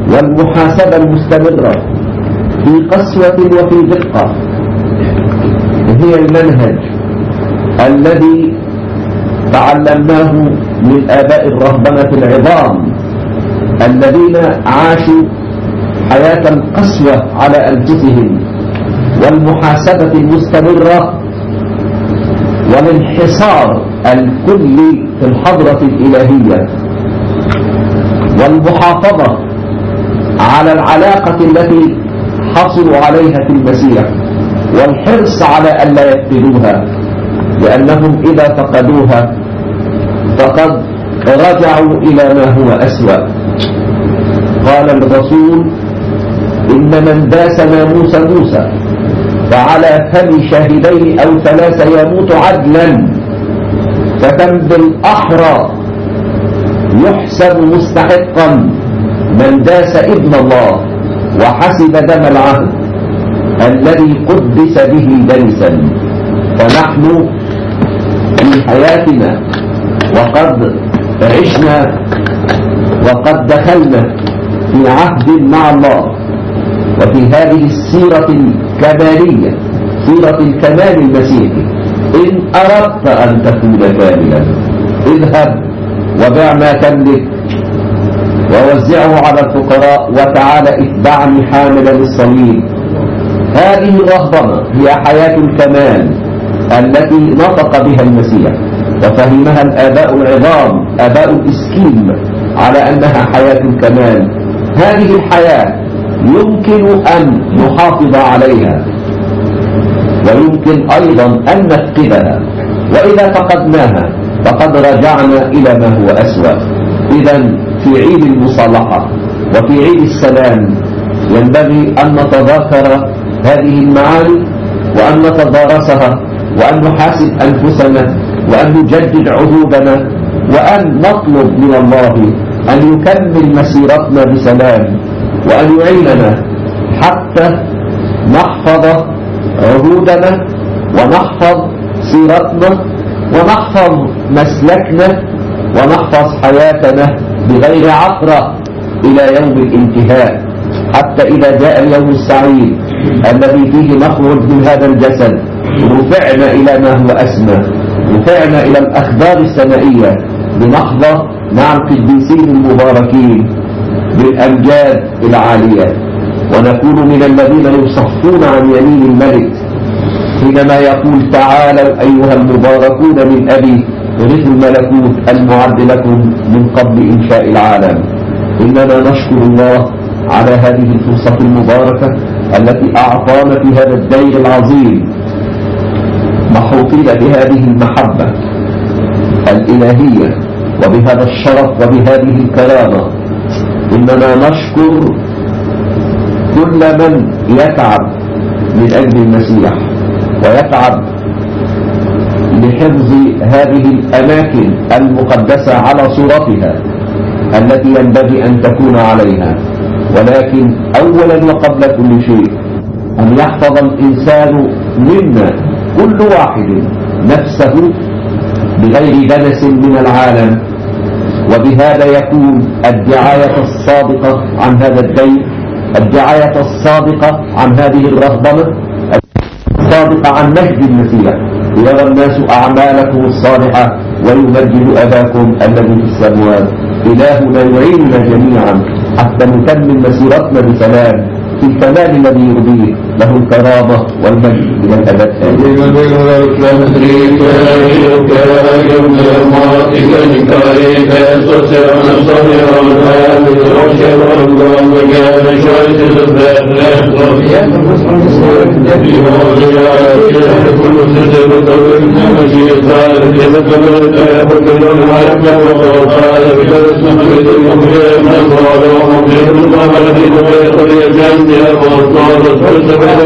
والمحاسبة المستمرة في قسوة وفي دقة هي المنهج الذي تعلمناه من آباء الرهبنة العظام الذين عاشوا حياة القسوة على أنفسهم والمحاسبة المستمرة والانحصار الكلي في الحضرة الإلهية والمحافظة على العلاقة التي حصلوا عليها في المسيح والحرص على أن لا يفقدوها لأنهم إذا فقدوها فقد رجعوا إلى ما هو أسوأ قال الرسول إن من داس ناموس موسى فعلى فم شاهدين أو ثلاثة يموت عدلا فكم بالأحرى يحسب مستحقا من داس ابن الله وحسب دم العهد الذي قدس به دنسا فنحن في حياتنا وقد عشنا وقد دخلنا في عهد مع الله وفي هذه السيرة الكمالية سيرة الكمال المسيحي إن أردت أن تكون كاملا اذهب وبع ما تملك ووزعه على الفقراء وتعالى اتبعني حاملا الصليب هذه الرهبنة هي حياة الكمال التي نطق بها المسيح وفهمها الآباء العظام آباء الإسكيم على أنها حياة الكمال هذه الحياة يمكن أن نحافظ عليها ويمكن أيضا أن نفقدها وإذا فقدناها فقد رجعنا إلى ما هو أسوأ إذا في عيد المصالحة وفي عيد السلام ينبغي أن نتذاكر هذه المعاني وأن نتدارسها وأن نحاسب أنفسنا وأن نجدد عهودنا وأن نطلب من الله أن يكمل مسيرتنا بسلام وأن يعيننا حتى نحفظ عهودنا ونحفظ سيرتنا ونحفظ مسلكنا ونحفظ حياتنا بغير عثرة إلى يوم الانتهاء حتى إذا جاء اليوم السعيد الذي فيه نخرج من هذا الجسد رفعنا إلى ما هو أسمى رفعنا إلى الأخبار السمائية لنحظى مع القديسين المباركين بالأمجاد العالية ونكون من الذين يصفون عن يمين الملك حينما يقول تعالوا أيها المباركون من أبي ورثوا الملكوت المعد لكم من قبل إنشاء العالم إننا نشكر الله على هذه الفرصة المباركة التي أعطانا في هذا الدير العظيم محوطين بهذه المحبة الإلهية وبهذا الشرف وبهذه الكرامة إننا نشكر كل من يتعب من أجل المسيح ويتعب لحفظ هذه الأماكن المقدسة على صورتها التي ينبغي أن تكون عليها ولكن أولا وقبل كل شيء أن يحفظ الإنسان منا كل واحد نفسه بغير دنس من العالم وبهذا يكون الدعاية الصادقة عن هذا الدين الدعاية الصادقة عن هذه الرهبنة الصادقة عن مجد المسيح ليرى الناس أعمالكم الصالحة ويمجد أباكم الذي في السماوات إلهنا يعيننا جميعا حتى نكمل مسيرتنا بسلام في الكمال الذي يرضيه له الكرامة والمجد إلى الأبد آمين يا مصطفى فلسفة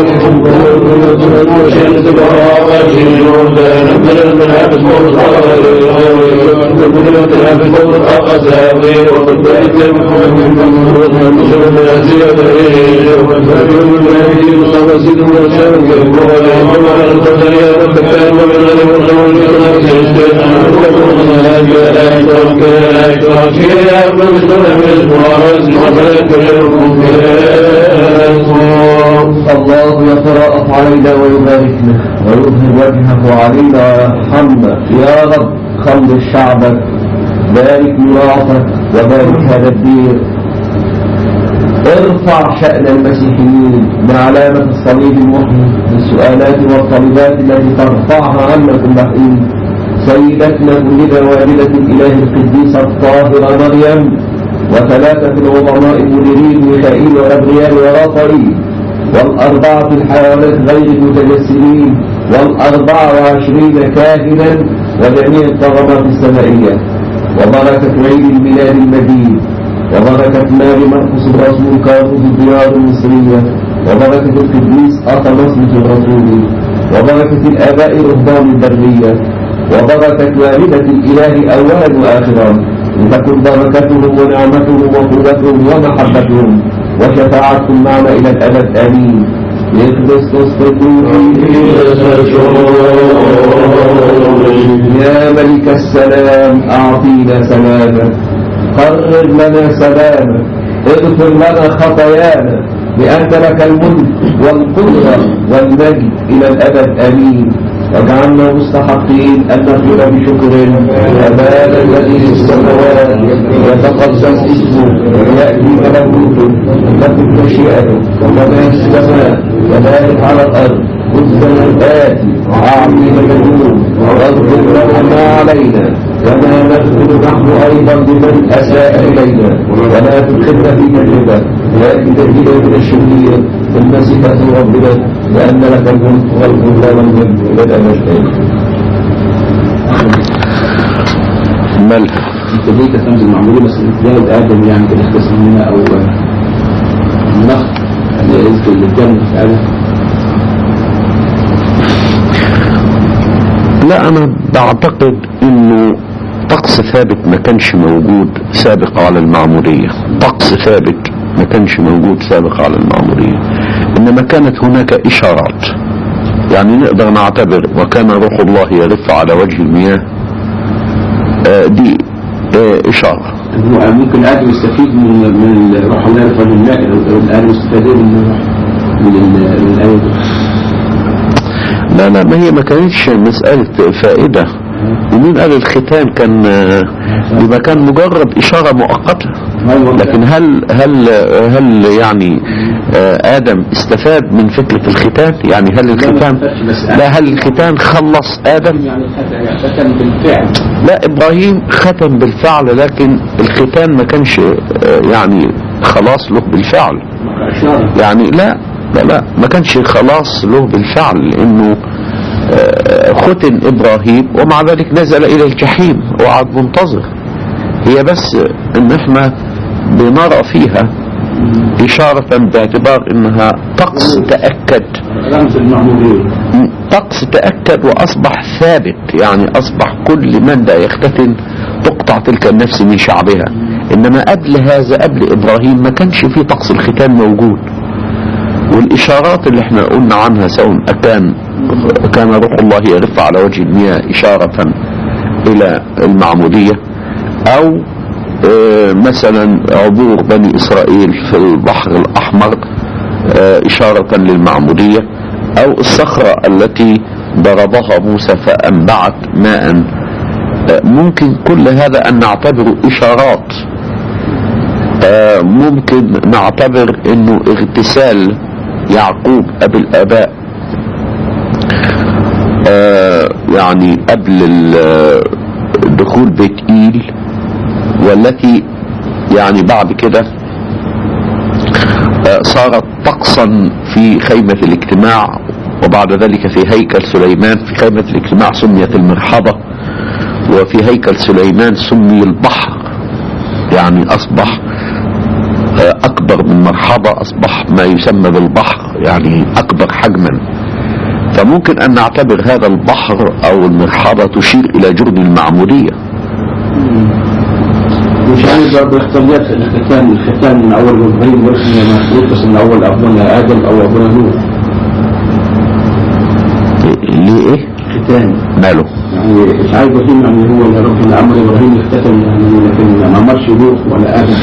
شمس براءة جنود نمر المنافس مصطفى الله يتراءف علينا ويباركنا ويظهر وجهه علينا ويرحمنا يا رب خلص شعبك بارك ميراثك وبارك هذا الدين ارفع شأن المسيحيين بعلامة الصليب المحيي بالسؤالات والطلبات التي ترفعها عنا كل حين سيدتنا كلنا والدة الإله القديسة الطاهرة مريم وثلاثة العظماء المديرين ميخائيل وغبريال ورافائيل والأربعة الحيوانات غير المتجسمين والأربعة وعشرين كاهنا وجميع الطغمات السمائية وبركة عيد الميلاد المجيد وبركة مال مرقس الرسول كارث الديار المصرية وبركة القديس أطلسمس الرسول وبركة الآباء رهبان البرية وبركة والدة الإله أولا وآخرا لتكن بركتهم ونعمتهم وقوتهم ومحبتهم وشفاعتهم معنا إلى الأبد آمين لكريستوس يا ملك السلام أعطينا سلاما قرر لنا سلاما اغفر لنا خطايانا لأنت لك الملك والقدرة والمجد إلى الأبد آمين واجعلنا مستحقين أن نقول بشكر أبانا الذي في السماوات يتقدس اسمه ويأتي ملكوته تكن مشيئته كما في السماء كذلك على الأرض خبزنا الآتي أعطينا اليوم واغفر لنا ما علينا كما نغفر نحن أيضا لمن أساء إلينا ولا تدخلنا في تجربة لكن تجربة من الشرير المسيح ربنا لأن لك الملك والقدرة والمجد إلى الأبد مالك انت ليه تستنزل المعمولية بس ازاي ادم يعني كده اختصم هنا او نخ يعني رزق اللي كان مش عارف لا انا بعتقد انه طقس ثابت ما كانش موجود سابق على المعمودية طقس ثابت ما كانش موجود سابق على المعمودية انما كانت هناك اشارات يعني نقدر نعتبر وكان روح الله يرف على وجه المياه آه، دي آه، اشارة هو ممكن ادم يستفيد من من الروح الله يرفع من الماء لو الان يستفيد من الروح من ال- من الايه دي. لا لا ما هي ما كانتش مسألة فائدة ومين قال الختان كان آه، يبقى كان مجرد إشارة مؤقتة لكن هل هل هل يعني آه، آدم استفاد من فكرة الختان يعني هل الختان لا هل الختان خلص آدم يعني ختم بالفعل لا إبراهيم ختم بالفعل لكن الختان ما كانش آه، يعني خلاص له بالفعل اشاره يعني لا لا لا ما كانش خلاص له بالفعل لانه آه، ختن ابراهيم ومع ذلك نزل الى الجحيم وقعد منتظر هي بس ان احنا بنرى فيها اشارة باعتبار انها طقس تأكد رمز المعمولية طقس تأكد واصبح ثابت يعني اصبح كل من لا يختتن تقطع تلك النفس من شعبها انما قبل هذا قبل ابراهيم ما كانش في طقس الختان موجود والإشارات اللي احنا قلنا عنها سواء كان كان روح الله يرف على وجه المياه إشارة إلى المعمودية أو آه، مثلا عبور بني إسرائيل في البحر الأحمر آه، إشارة للمعمودية أو الصخرة التي ضربها موسى فأنبعت ماء آه، ممكن كل هذا أن نعتبره إشارات آه، ممكن نعتبر انه اغتسال يعقوب ابي الاباء آه، يعني قبل ال- دخول بيت ايل والتي يعني بعد كده آه، صارت طقسا في خيمة الاجتماع وبعد ذلك في هيكل سليمان في خيمة الاجتماع سميت المرحبة وفي هيكل سليمان سمي البحر يعني أصبح آه، أكبر من مرحبة أصبح ما يسمى بالبحر يعني أكبر حجما فممكن أن نعتبر هذا البحر أو المرحبة تشير إلى جرم المعمودية مش عارف برضه اختلاف الختان الختان من اول ابراهيم ورثنا ما يقص من اول ابونا ادم او ابونا نوح ليه ايه ختان ماله يعني مش عارف ابراهيم يعني هو اللي ربنا امر ابراهيم اختتن يعني لكن ما امرش نوح ولا ادم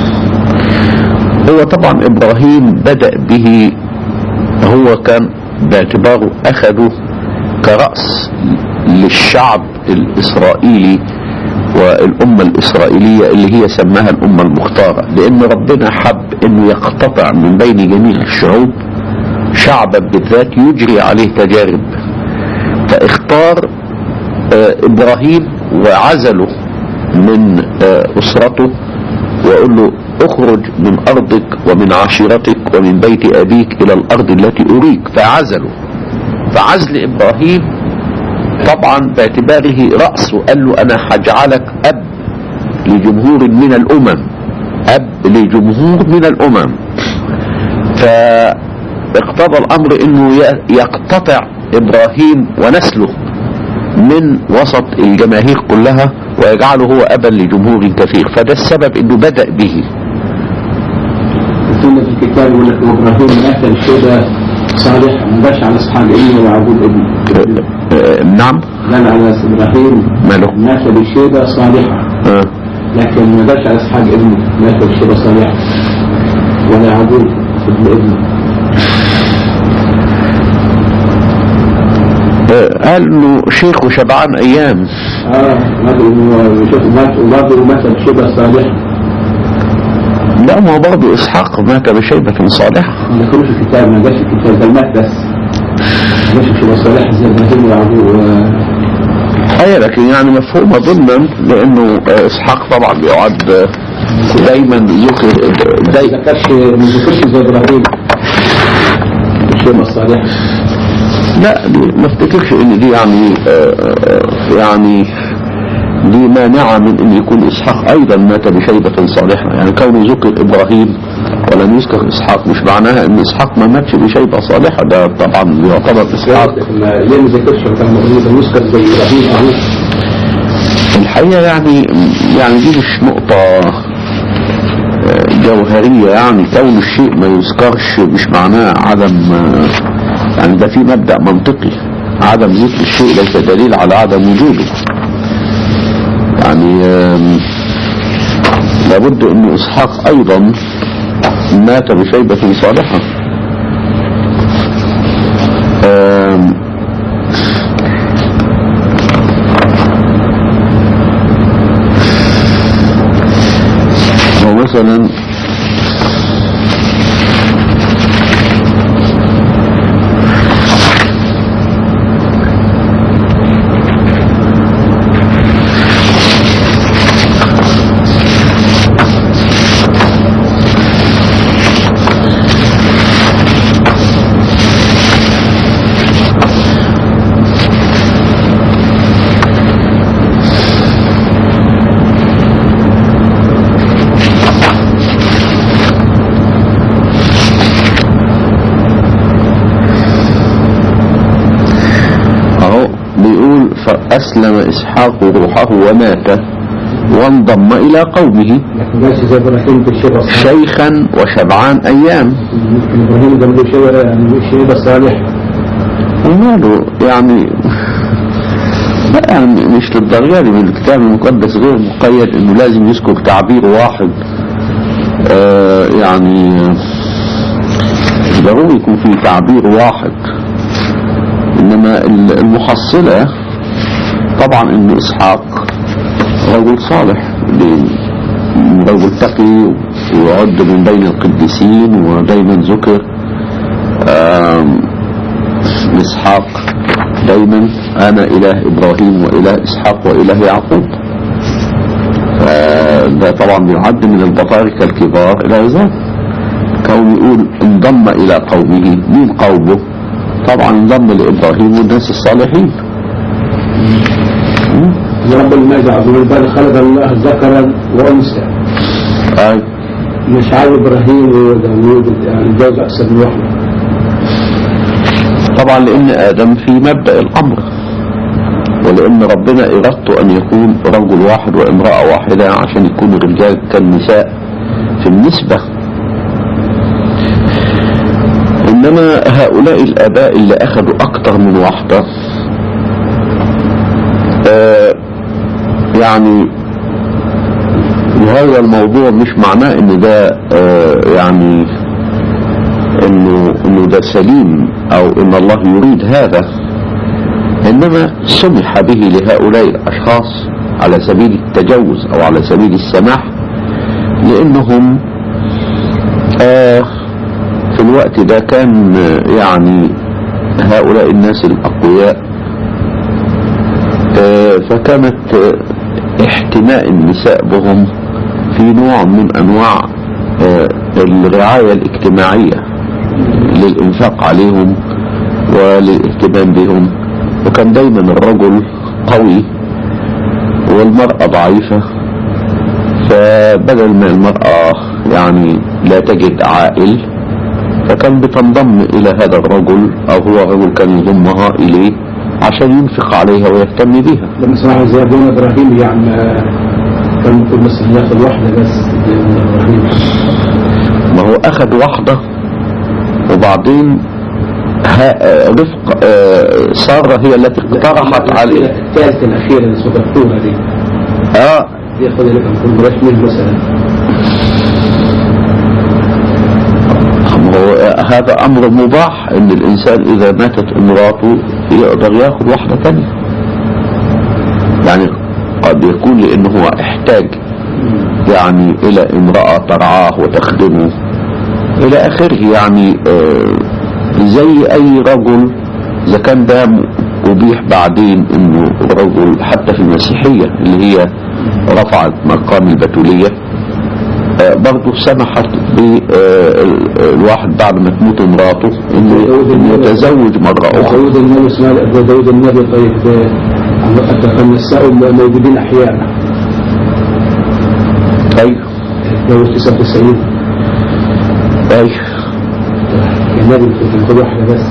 هو طبعا ابراهيم بدأ به هو كان باعتباره اخذه كرأس للشعب الاسرائيلي والامة الاسرائيلية اللي هي سماها الامة المختارة لان ربنا حب انه يقتطع من بين جميع الشعوب شعبا بالذات يجري عليه تجارب فاختار آه، ابراهيم وعزله من آه، اسرته وقال له اخرج من ارضك ومن عشيرتك ومن بيت ابيك الى الارض التي اريك فعزله فعزل ابراهيم طبعا باعتباره رأسه قال له انا هجعلك اب لجمهور من الامم اب لجمهور من الامم فاقتضى الامر انه ي- يقتطع ابراهيم ونسله من وسط الجماهير كلها ويجعله هو ابا لجمهور كثير فده السبب انه بدأ به كنا في الكتاب يقول لك ابراهيم مات الشهداء صالح ما جاش على اسحاق ابنه ويعقوب ابنه آه، نعم قال على ابراهيم ماله مات بالشهداء صالحا آه. لكن ما جاش على اسحاق ابنه مات بالشهداء صالحا ولا يعقوب ابن ابنه آه، قال انه شيخ وشبعان ايام اه مات وشوف مات وبرضه مات بالشهداء صالحا لا ما هو برضه اسحاق مات بشيبة صالحة ما ذكروش في الكتاب ما جاش في الكتاب ده مات بس ما جاش بالشهداء صالحا زي ابراهيم ويعقوب و- اي لكن يعني مفهومة ضمنا لانه آه، اسحاق طبعا بيعد آه، دايما ذكر ما دايما ذكرش ما ذكرش زي ابراهيم بالشهداء الصالحا لا دي ما افتكرش ان دي يعني آه، آه، يعني دي مانعة من ان يكون اسحاق ايضا مات بشيبة صالحة يعني كونه ذكر ابراهيم ولم يذكر اسحاق مش معناها ان اسحاق ما ماتش بشيبة صالحة ده طبعا يعتبر اسحاق ما- ليه ما ذكرش كان المفروض يذكر زي ابراهيم أهو. الحقيقة يعني يعني دي مش نقطة آه، جوهرية يعني كون الشيء ما يذكرش مش معناه عدم آه، يعني ده في مبدأ منطقي عدم ذكر الشيء ليس دليل على عدم وجوده يعني آم، لابد ان اسحاق ايضا مات بشيبة صالحة آم، ومثلا اهو بيقول فأسلم إسحاق روحه ومات وانضم إلى قومه لكن جالس زي ابراهيم بالشهداء الصالحا شيخا وشبعان أيام ممكن ابراهيم ده له شهداء يعني شهداء صالح وماله يعني لا يعني مش للدرجة دي من الكتاب المقدس غير مقيد انه لازم يذكر تعبير واحد آه يعني مش ضروري يكون في تعبير واحد انما ال- المحصلة طبعا ان اسحاق رجل صالح ل- رجل تقي ويعد من بين القديسين ودايما ذكر آم، إسحاق دايما أنا إله إبراهيم وإله إسحاق وإله يعقوب ده طبعا بيعد من البطاركة الكبار إلى ذلك كون يقول انضم إلى قومه مين قومه طبعا انضم لإبراهيم والناس الصالحين رب المجد بل خلق الله ذكرا وانثى آه. مش عارف ابراهيم وداوود يعني جوز اكثر من واحده طبعا لأن آدم في مبدأ الأمر لأن ربنا إرادته أن يكون رجل واحد وامرأة واحدة عشان يكون الرجال كالنساء في النسبة إنما هؤلاء الآباء اللي أخذوا أكتر من واحدة آه يعني وهذا الموضوع مش معناه ان ده آه يعني انه انه ده سليم او ان الله يريد هذا انما سمح به لهؤلاء الاشخاص على سبيل التجوز او على سبيل السماح لانهم آه في الوقت ده كان آه، يعني هؤلاء الناس الاقوياء آه فكانت آه احتماء النساء بهم في نوع من انواع آه الرعاية الاجتماعية للإنفاق عليهم وللاهتمام بهم وكان دايما الرجل قوي والمرأة ضعيفة فبدل ما المرأة يعني لا تجد عائل فكان بتنضم إلى هذا الرجل أو هو رجل كان يضمها إليه عشان ينفق عليها ويهتم بها لما سمعنا زي ابونا ابراهيم يعني كان المفروض مثلا ياخد واحده بس ابراهيم ما هو أخذ واحدة وبعدين ها- رفق آه، سارة هي التي اقترحت عليه الثالثه الاخيره اللي صدقتوها دي اه دي ياخدها لك المفروض بلاش مين مثلا ما هو هذا امر مباح ان الانسان اذا ماتت امراته يقدر ياخذ واحدة تانية يعني قد يكون لانه هو احتاج يعني الى امرأة ترعاه وتخدمه الى اخره يعني آه، زي اي رجل اذا كان ده ابيح بعدين انه رجل حتى في المسيحية اللي هي رفعت مقام البتولية آه، برضه سمحت بالواحد بعد ما تموت امراته انه إنه يتزوج مرة اخرى داود النبي اسماعيل ابو داود النبي طيب آه، النساء موجودين احياء ايوه تزوج 99 ايوه النبي المفروض ياخد واحده بس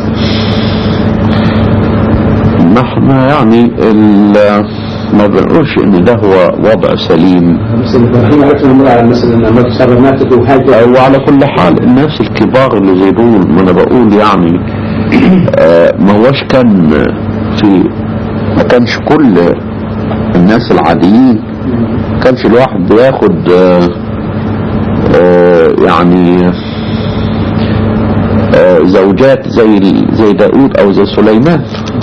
ما احنا يعني ال- ما بنقولش ان ده هو وضع سليم بس ابراهيم عرفنا المرأة مثلا لما تصرف ماتت وهاجر وعلى كل حال الناس الكبار اللي زي دول ما انا بقول يعني آه، ما هوش كان في ما كانش كل الناس العاديين ما كانش الواحد بياخد آه، آه، يعني آه، زوجات زي زي داود او زي سليمان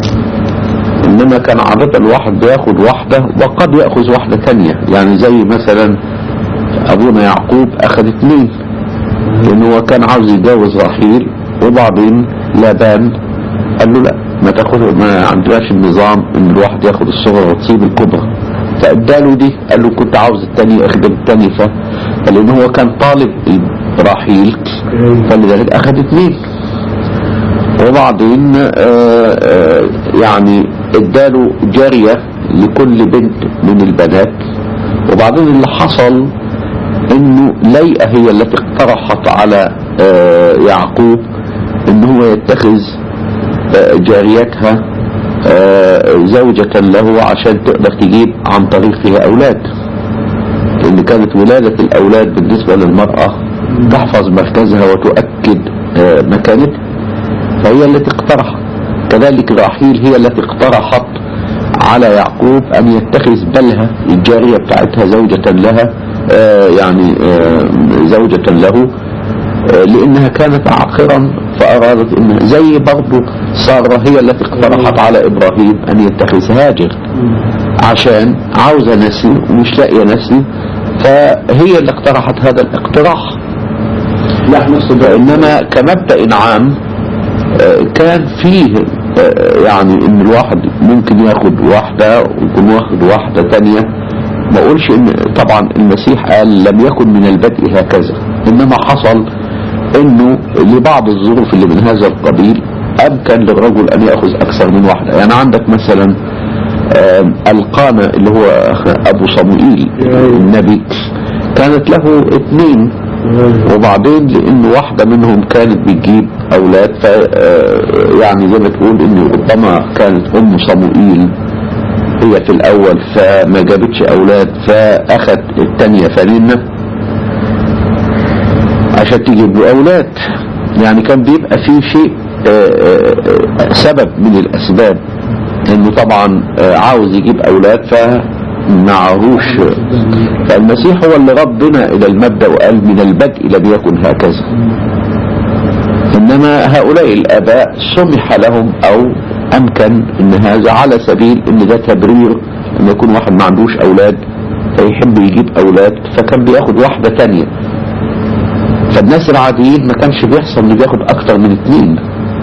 انما كان عادة الواحد بياخد واحدة وقد يأخذ واحدة تانية يعني زي مثلا ابونا يعقوب اخذ اتنين لان هو كان عاوز يتجوز رحيل وبعدين لابان قال له لا ما تاخد ما عندناش النظام ان الواحد ياخد الصغرى وتسيب الكبرى فاداله دي قال له كنت عاوز التاني اخدم التاني ف فلان هو كان طالب رحيل فلذلك اخذ اتنين وبعدين آه، آه، يعني اداله جارية لكل بنت من البنات وبعدين اللي حصل انه ليئة هي التي اقترحت على آه، يعقوب ان هو يتخذ آه، جاريتها آه، زوجة له عشان تقدر تجيب عن طريقها اولاد لان كانت ولادة الاولاد بالنسبة للمرأة تحفظ مركزها وتؤكد آه، مكانتها فهي التي اقترحت كذلك راحيل هي التي اقترحت على يعقوب ان يتخذ بلها الجارية بتاعتها زوجة لها آه، يعني آه، زوجة له آه، لانها كانت عاقرا فارادت انها زي برضه سارة هي التي اقترحت على ابراهيم ان يتخذ هاجر عشان عاوزة نسل ومش لاقية نسل فهي اللي اقترحت هذا الاقتراح لا نفسه ده فإنما كمبدأ عام آه، كان فيه آه، يعني ان الواحد ممكن ياخد واحدة ويكون واخد واحدة تانية ما اقولش ان طبعا المسيح قال لم يكن من البدء هكذا انما حصل انه لبعض الظروف اللي من هذا القبيل امكن للرجل ان ياخذ اكثر من واحدة يعني عندك مثلا آم، القانة اللي هو ابو صموئيل النبي كانت له اثنين وبعدين لان واحدة منهم كانت بتجيب اولاد ف آه، يعني زي ما تقول ان ربما كانت ام صموئيل هي في الاول فما جابتش اولاد فاخد التانية فننة عشان تجيب له اولاد يعني كان بيبقى فيه شيء آه، آه، آه، سبب من الاسباب انه طبعا آه، عاوز يجيب اولاد فمعهوش فالمسيح هو اللي ربنا الى المبدأ وقال من البدء لم يكن هكذا انما هؤلاء الاباء سمح لهم او امكن ان هذا على سبيل ان ده تبرير ان يكون واحد ما عندوش اولاد فيحب يجيب اولاد فكان بياخد واحدة تانية فالناس العاديين ما كانش بيحصل انه بياخد اكتر من اتنين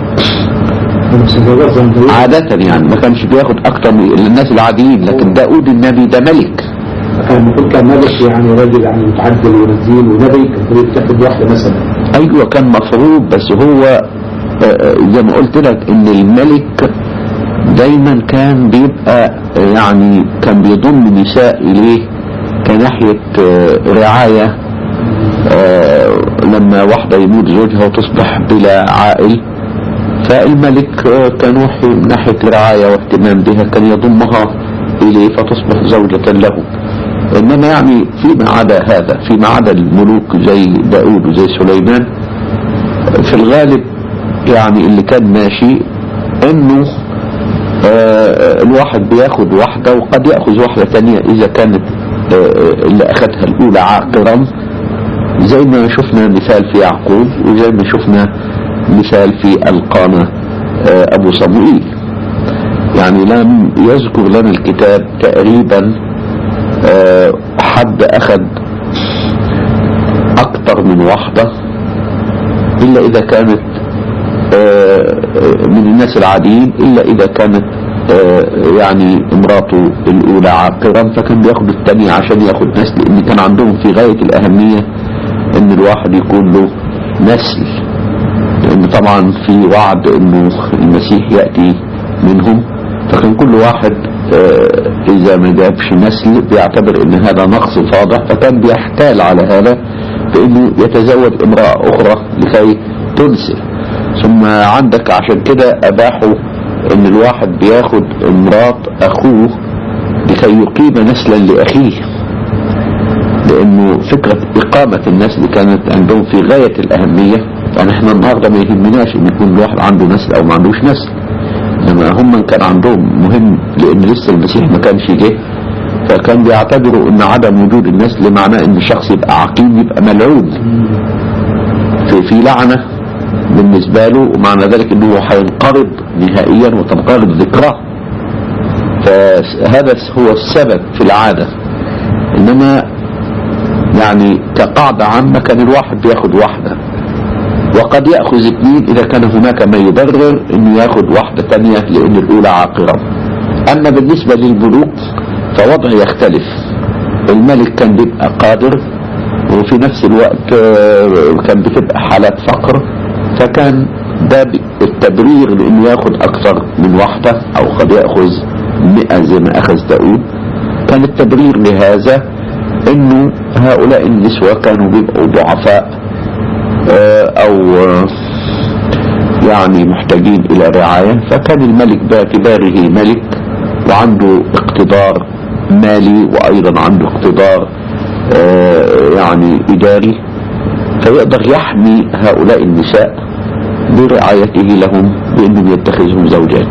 عادة يعني ما كانش بياخد اكتر من الناس العاديين لكن داود النبي ده ملك كان المفروض كان ملك يعني راجل يعني متعدل ورزين ونبي كان المفروض تاخد واحدة مثلا ايوه كان مفروض بس هو آه، آه، زي ما قلت لك ان الملك دايما كان بيبقى آه، يعني كان بيضم نساء اليه كناحية آه، رعاية آه، لما واحدة يموت زوجها وتصبح بلا عائل فالملك آه، كان وحي من ناحية الرعاية واهتمام بها كان يضمها إليه فتصبح زوجة له إنما يعني فيما عدا هذا فيما عدا الملوك زي داود وزي سليمان في الغالب يعني اللي كان ماشي انه آه، الواحد بياخد واحدة وقد يأخذ واحدة تانية اذا كانت آه، اللي اخذها الاولى عاقرا زي ما شفنا مثال في يعقوب وزي ما شفنا مثال في القانا آه، ابو صموئيل يعني لم يذكر لنا الكتاب تقريبا آه، حد اخذ اكتر من واحدة الا اذا كانت آه، آه، من الناس العاديين الا اذا كانت آه، يعني امراته الاولى عاقرا فكان بياخد الثانية عشان ياخد نسل لان كان عندهم في غاية الاهمية ان الواحد يكون له نسل لان طبعا في وعد انه المسيح يأتي منهم فكان كل واحد آه، اذا ما جابش نسل بيعتبر ان هذا نقص فاضح فكان بيحتال على هذا بانه يتزوج امرأة اخرى لكي تنسل ثم عندك عشان كده اباحوا ان الواحد بياخد امرات اخوه لكي يقيم نسلا لاخيه لانه فكرة اقامة النسل كانت عندهم في غاية الاهمية يعني احنا النهاردة ما يهمناش ان يكون الواحد عنده نسل او ما عندوش نسل انما هم كان عندهم مهم لان لسه المسيح ما كانش جه فكان بيعتبروا ان عدم وجود النسل معناه ان الشخص يبقى عقيم يبقى ملعون في في لعنة بالنسبة له ومعنى ذلك انه هينقرض نهائيا وتنقرض ذكراه فهذا هو السبب في العادة انما يعني كقاعدة عامة كان الواحد بياخد واحدة وقد يأخذ اثنين اذا كان هناك ما يبرر انه ياخد واحدة تانية لان الاولى عاقرة اما بالنسبة للملوك فوضع يختلف الملك كان بيبقى قادر وفي نفس الوقت آه، كان بتبقى حالات فقر فكان ده ب- التبرير لانه ياخد اكثر من واحدة او قد ياخذ مئة زي ما اخذ داود كان التبرير لهذا انه هؤلاء النسوة كانوا بيبقوا ضعفاء آه، او آه، يعني محتاجين الى رعاية فكان الملك باعتباره ملك وعنده اقتدار مالي وايضا عنده اقتدار آه، يعني اداري فيقدر يحمي هؤلاء النساء برعايته لهم بانه يتخذهم زوجات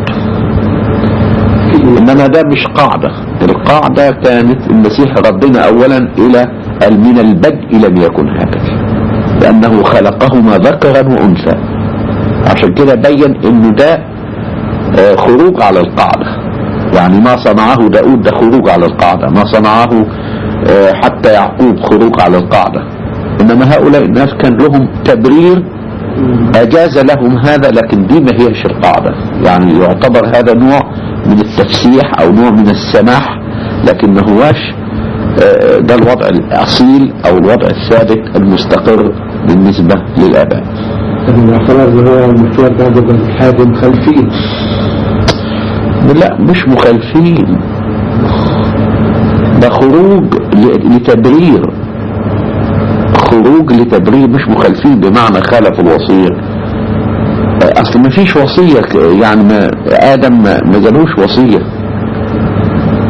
انما ده مش قاعدة القاعدة كانت المسيح ربنا اولا الى قال من البدء لم يكن هكذا لانه خلقهما ذكرا وانثى عشان كده بين انه ده آه، خروج على القاعدة يعني ما صنعه داود ده خروج على القاعدة ما صنعه آه، حتى يعقوب خروج على القاعدة انما هؤلاء الناس كان لهم تبرير اجاز لهم هذا لكن دي ما هيش القاعدة يعني يعتبر هذا نوع من التفسيح او نوع من السماح لكن ما هواش آه، ده الوضع الاصيل او الوضع الثابت المستقر بالنسبة للاباء طب الاعتراض اللي هو المشوار ده بيبقى الحاكم خلفيه لا مش مخالفين ده خروج ل- لتبرير خروج لتبرير مش مخالفين بمعنى خالف الوصية اصل ما فيش وصية ك- يعني ما ادم ما ما جالوش وصية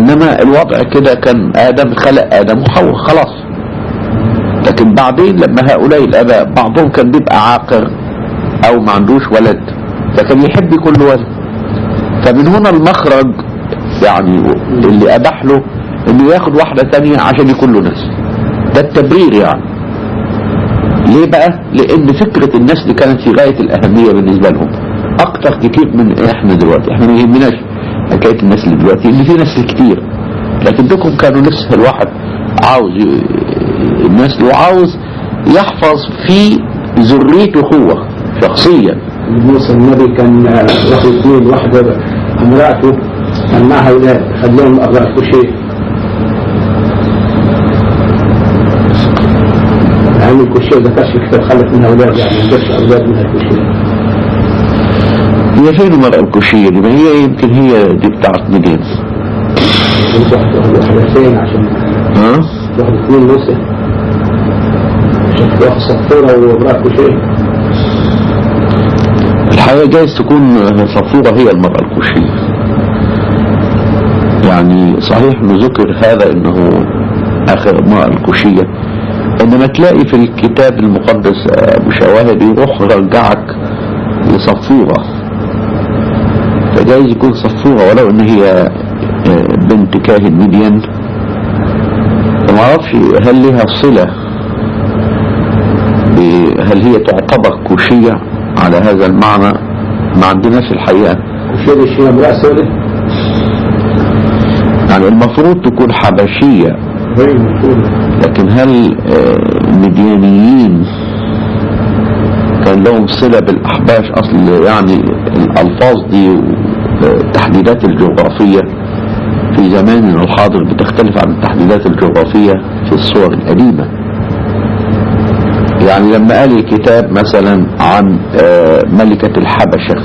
انما الوضع كده كان ادم خلق ادم وحواء خلاص لكن بعدين لما هؤلاء الاباء بعضهم كان بيبقى عاقر او ما عندوش ولد فكان يحب يكون له ولد فمن هنا المخرج يعني اللي اباح له انه ياخد واحدة تانية عشان يكون له نسل ده التبرير يعني ليه بقى لان فكرة النسل كانت في غاية الاهمية بالنسبة لهم اكتر كتير من احنا دلوقتي احنا ما يهمناش حكاية النسل دلوقتي ان في نسل كتير لكن دول كانوا لسه الواحد عاوز ي- النسل وعاوز يحفظ في ذريته هو شخصيا موسى النبي كان آه، واحد اثنين واحدة امرأته كان معها أولاد خد لهم أربعة كشي يعني الكشي ده كانش في كتاب خلف منها أولاد يعني ما جابش أولاد منها الكشي هي فين المرأة الكوشية دي ما هي يمكن هي دي بتاعت مدين واحدة واحدة اثنين عشان ها واحد اثنين موسى عشان واحد صفورة وامرأة كشي الحقيقة جايز تكون صفورة هي المرأة الكوشية يعني صحيح انه ذكر هذا انه اخر المرأة الكوشية انما تلاقي في الكتاب المقدس ابو شواهد يروح رجعك لصفورة فجايز يكون صفورة ولو ان هي آه، بنت كاهن مدين فما اعرفش هل لها صلة ب- هل هي تعتبر كوشية على هذا المعنى ما عندناش الحقيقة كشي دي شيء امرأة سوداء يعني المفروض تكون حبشية هي المفروض لكن هل آه، مديانيين كان لهم صلة بالأحباش أصل يعني الألفاظ دي والتحديدات الجغرافية في زماننا الحاضر بتختلف عن التحديدات الجغرافية في الصور القديمة يعني لما قال الكتاب مثلا عن آه، ملكة الحبشة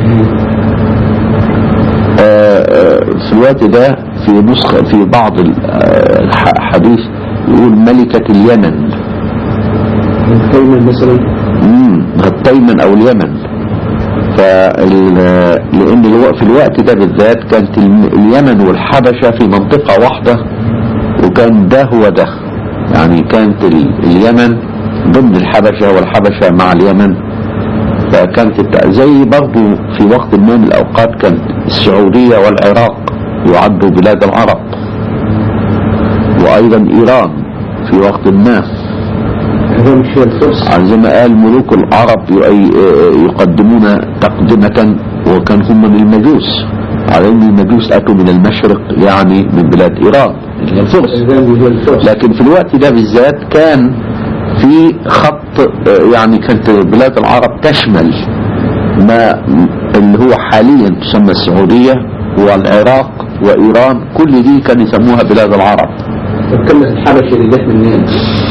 آه، آه، في الوقت ده في نسخة في بعض الحديث يقول ملكة اليمن دايما مثلا مم، التيمن او اليمن فال... لان الو... في الوقت ده بالذات كانت الم- اليمن والحبشة في منطقة واحدة وكان ده هو ده يعني كانت ال... اليمن ضمن الحبشة والحبشة مع اليمن فكانت الت... زي برضو في وقت ما من الاوقات كانت السعودية والعراق يعدوا بلاد العرب وايضا ايران في وقت ما هذا مش هي الفرس زي ما قال ملوك العرب ي- يقدمون تقدمة وكان هم من المجوس على ان المجوس اتوا من المشرق يعني من بلاد ايران اللي هي الفرس هذا هي الفرس لكن في الوقت ده بالذات كان في خط آه، يعني كانت بلاد العرب تشمل ما اللي هو حاليا تسمى السعودية والعراق وإيران كل دي كانوا يسموها بلاد العرب كلمة الحبشة اللي جت منين؟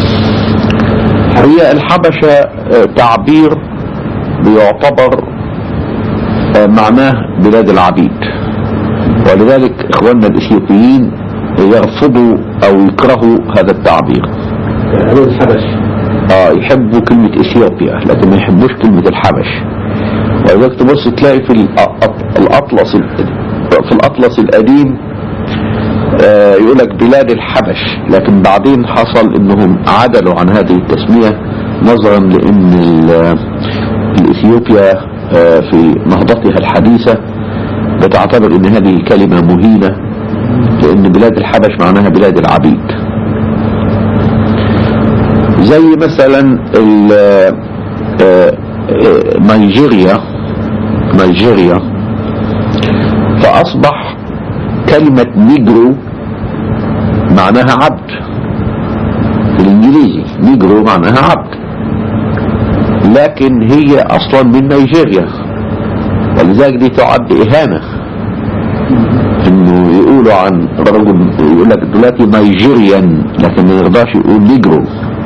هي الحبشة آه، تعبير بيعتبر آه، معناه بلاد العبيد ولذلك اخواننا الاثيوبيين يرفضوا او يكرهوا هذا التعبير قالوا الحبش اه يحبوا كلمة اثيوبيا لكن ما يحبوش كلمة الحبش ولذلك تبص تلاقي في الأط- الاطلس ال- في الاطلس القديم آه، يقول لك بلاد الحبش لكن بعدين حصل انهم عدلوا عن هذه التسمية نظرا لان ال- الاثيوبيا آه، في نهضتها الحديثة بتعتبر ان هذه كلمة مهينة لان بلاد الحبش معناها بلاد العبيد زي مثلا ال- آه، آه، نيجيريا نيجيريا فأصبح كلمة نيجرو معناها عبد بالإنجليزي نيجرو معناها عبد لكن هي أصلا من نيجيريا ولذلك دي تعد إهانة انه يقولوا عن رجل يقول لك دلوقتي نيجيريان لكن ما يرضاش يقول نيجرو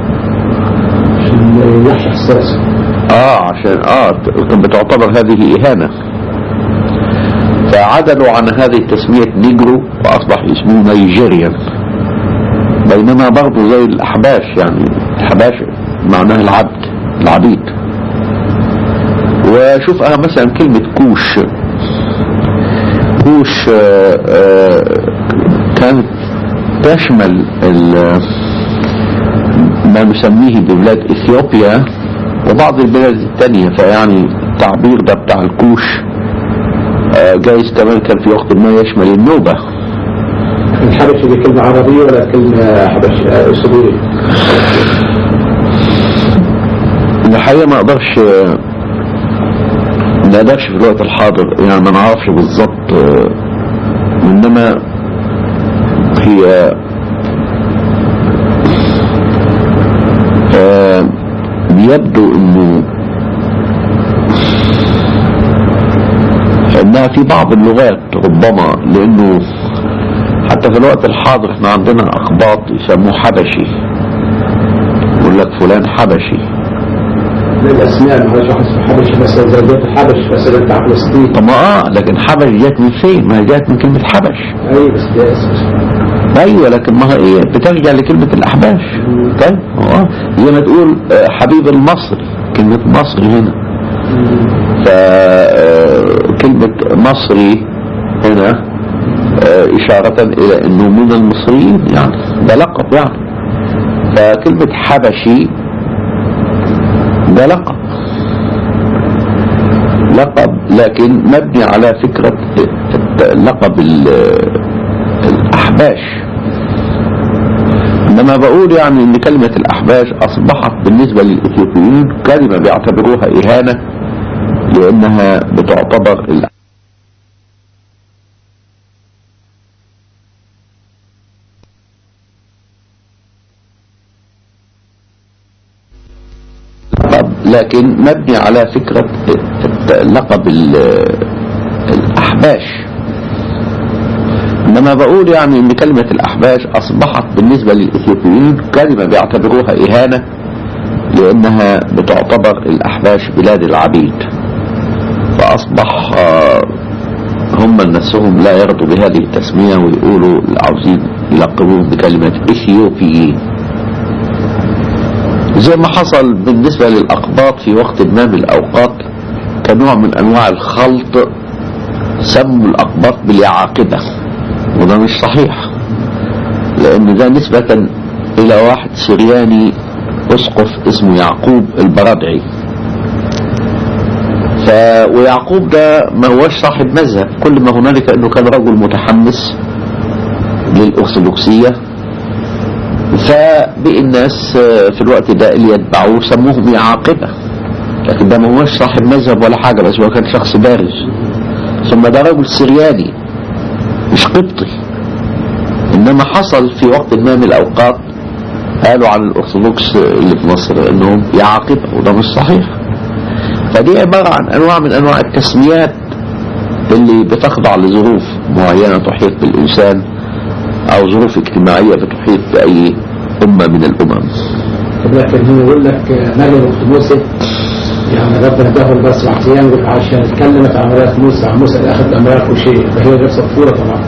عشان يحيى الساسي اه عشان اه كانت بتعتبر هذه اهانة فعدلوا عن هذه التسمية نيجرو واصبح اسمه نيجيريان بينما برضه زي الاحباش يعني الحباش معناها العبد العبيد وشوف اه مثلا كلمة كوش كوش آه، آه، كانت تشمل ال- ما نسميه ببلاد اثيوبيا وبعض البلاد التانية فيعني التعبير ده بتاع الكوش آه، جايز كمان كان في وقت ما يشمل النوبة الحبشي دي كلمة عربية ولا كلمة حبشي آه، سورية؟ الحقيقة ما اقدرش ما اقدرش في الوقت الحاضر يعني ما نعرفش بالظبط آه، انما هي آه، بيبدو انه انها في بعض اللغات ربما لانه حتى في الوقت الحاضر احنا عندنا اخباط يسموه حبشي يقول لك فلان حبشي الأسماء ما هوش واحد اسمه حبشي مثلا زي بيت الحبش مثلا بتاع فلسطين طب ما اه لكن حبش جات من فين؟ ما هي جات من كلمة حبش أي بس ده اسم ايوه لكن ما هي ايه بترجع لكلمة الاحباش طيب اه زي ما تقول آه، حبيب المصري كلمة مصري هنا فكلمة مصري هنا آه، إشارة إلى أنه من المصريين يعني ده لقب يعني فكلمة حبشي ده لقب لقب لكن مبني على فكرة الت- لقب ال- الأحباش إنما بقول يعني إن كلمة الأحباش أصبحت بالنسبة للإثيوبيين كلمة بيعتبروها إهانة لأنها بتعتبر ال- لقب لكن مبني على فكرة الت- لقب ال- الأحباش إنما بقول يعني إن كلمة الأحباش أصبحت بالنسبة للإثيوبيين كلمة بيعتبروها إهانة لأنها بتعتبر الأحباش بلاد العبيد فأصبح آه، هم نفسهم لا يرضوا بهذه التسمية ويقولوا عاوزين يلقبوهم بكلمة إثيوبيين زي ما حصل بالنسبة للأقباط في وقت ما من الأوقات كنوع من أنواع الخلط سموا الأقباط باليعاقبة وده مش صحيح لأن ده نسبة إلى واحد سرياني أسقف اسمه يعقوب البرادعي ف... ويعقوب ده ما هوش صاحب مذهب كل ما هنالك أنه كان رجل متحمس للأرثوذكسية فبقي الناس آه، في الوقت ده اللي يتبعوه سموهم يعاقبة لكن ده ما هوش صاحب مذهب ولا حاجة بس هو كان شخص بارز ثم ده رجل سرياني مش قبطي انما حصل في وقت ما من الاوقات قالوا عن الارثوذكس اللي في مصر انهم يعاقبة وده مش صحيح فدي عبارة عن انواع من انواع التسميات اللي بتخضع لظروف معينة تحيط بالانسان او ظروف اجتماعية بتحيط باي امة من الامم لكن هو يقول لك مريم اخت موسى يعني ربنا اداه البصر عصيان يقول عشان اتكلمت عن مرات موسى عن موسى اللي اخذ املاك وشيء فهي غير صفوره طبعا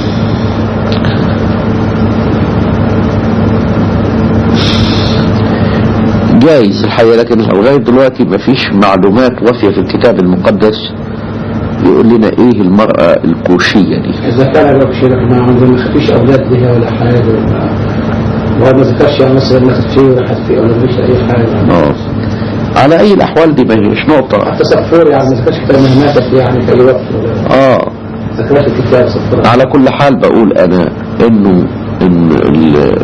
جايز الحقيقة لكن لغاية دلوقتي مفيش معلومات وافية في الكتاب المقدس يقول لنا ايه المرأة الكوشية دي اذا كان لك شيء لكن ما عندهم ما فيش اولاد بها ولا حاجه ولا وهو ما ذكرش يعني مثلا ناخذ فيه ولا حد فيه ولا مفيش اي حاجه اه على اي الاحوال دي ما هيش نقطة حتى صفور يعني ما ذكرش كتاب انها ماتت يعني في اي وقت ولا اه ذكرت الكتاب صفور على كل حال بقول انا انه ان ال-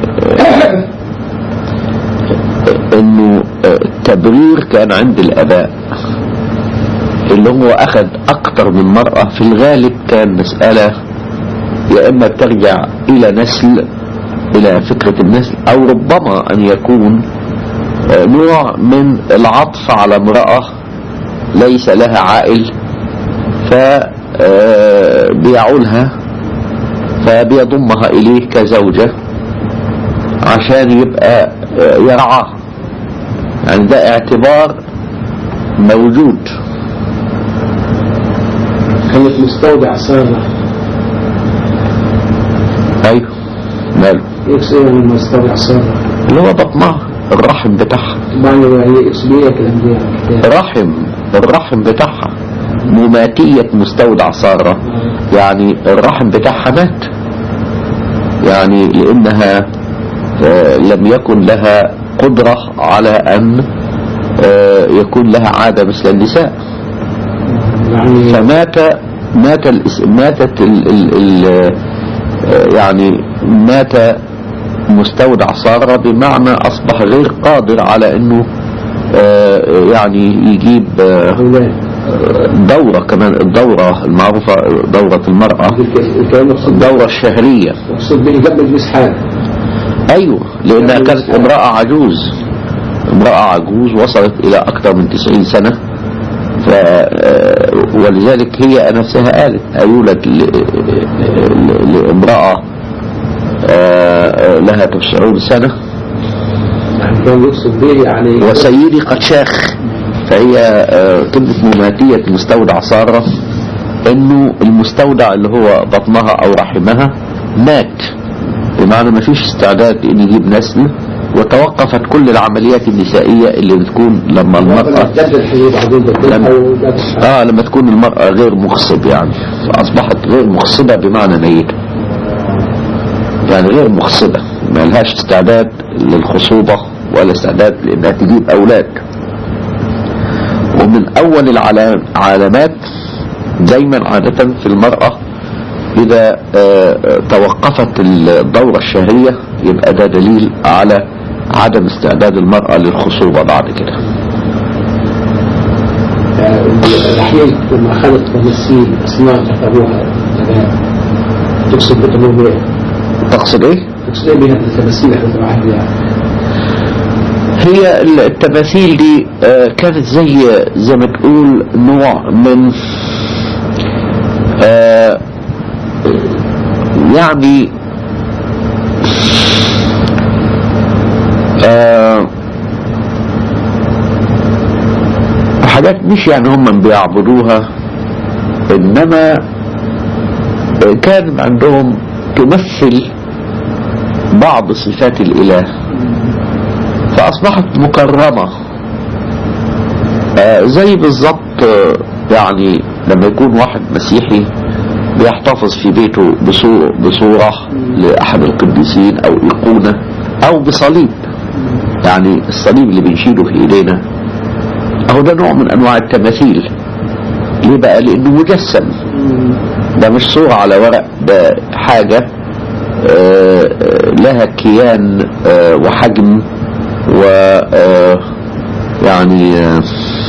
انه التبرير كان عند الاباء اللي هو اخذ اكتر من مرأة في الغالب كان مسألة يا اما بترجع الى نسل الى فكرة النسل او ربما ان يكون آه، نوع من العطف على امرأة ليس لها عائل فبيعولها فبيضمها إليه كزوجة عشان يبقى آه، يرعاها يعني ده اعتبار موجود كانت مستودع ساره ايوه ماله اكس ايه من مستودع ساره اللي هو بطنها الرحم بتاعها طبعا هي اكس بي كلام دي يعني رحم الرحم بتاعها مماتية مستودع سارة يعني الرحم بتاعها مات يعني لأنها آه، لم يكن لها قدرة على أن آه، يكون لها عادة مثل النساء يعني فمات مات الاس- ماتت ال ال ال آه، يعني مات مستودع سارة بمعنى أصبح غير قادر على أنه آه، يعني يجيب آه، أولاد دورة كمان الدورة المعروفة دورة المرأة الكلام مقصود الدورة الشهرية مقصود به قبل مسحاق أيوة لأنها يعني كانت مسحاق. امرأة عجوز امرأة عجوز وصلت إلى أكثر من 90 سنة ف آه، ولذلك هي نفسها قالت أيولد ل- ل- لامرأة آه، آه، لها 90 سنة يعني كان يقصد به يعني وسيدي قد شاخ فهي آه، كلمة مماتية مستودع سارة انه المستودع اللي هو بطنها او رحمها مات بمعنى ما فيش استعداد ان يجيب نسل وتوقفت كل العمليات النسائية اللي بتكون لما المرأة جد الحليب بعدين بتكون لما- أو جد اه لما تكون المرأة غير مخصب يعني فاصبحت غير مخصبة بمعنى ميتة يعني غير مخصبة ما لهاش استعداد للخصوبة ولا استعداد لانها تجيب اولاد ومن اول العلام- العلامات دايما عادة في المرأة اذا آه، آه، توقفت الدورة الشهرية يبقى ده دليل على عدم استعداد المرأة للخصوبة بعد كده الأحيان لما أخذت تمثيل أسماء كتبوها زمان تقصد بتمام إيه؟ تقصد ايه؟ تقصد إيه بها التماثيل اللي كنت معاها يعني هي التماثيل دي آه، كانت زي زي ما تقول نوع من آه، يعني آه، حاجات مش يعني هم بيعبدوها انما آه، كان عندهم تمثل بعض صفات الاله فأصبحت مكرمة آه زي بالظبط آه يعني لما يكون واحد مسيحي بيحتفظ في بيته بصورة, بصورة لأحد القديسين أو إيقونة أو بصليب يعني الصليب اللي بنشيله في إيدينا أهو ده نوع من أنواع التماثيل ليه بقى لأنه مجسم ده مش صورة على ورق ده حاجة آه، آه، لها كيان آه، وحجم و آه، يعني آه،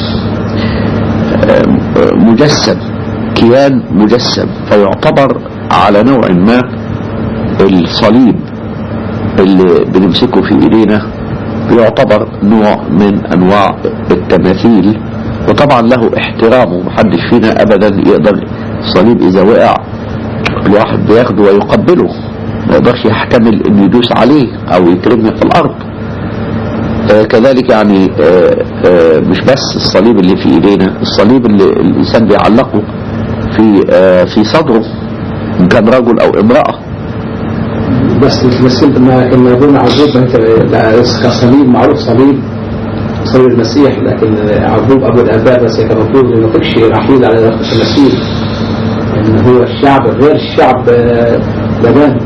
آه، مجسم كيان مجسم فيعتبر على نوع ما الصليب اللي بنمسكه في ايدينا بيعتبر نوع من انواع التماثيل وطبعا له احترامه محدش فينا ابدا يقدر الصليب اذا وقع الواحد بياخده ويقبله ما يقدرش يحتمل انه يدوس عليه او يترمي في الارض آه كذلك يعني آه آه مش بس الصليب اللي في ايدينا الصليب اللي الانسان بيعلقه في آه في صدره ان كان رجل او امرأة بس مثلت ما كنا يقول عقوب انت ده كصليب معروف صليب صليب المسيح لكن عقوب ابو الاباء بس كان المفروض انه تكشي رحيل على المسيح ان هو الشعب غير الشعب آه، لبان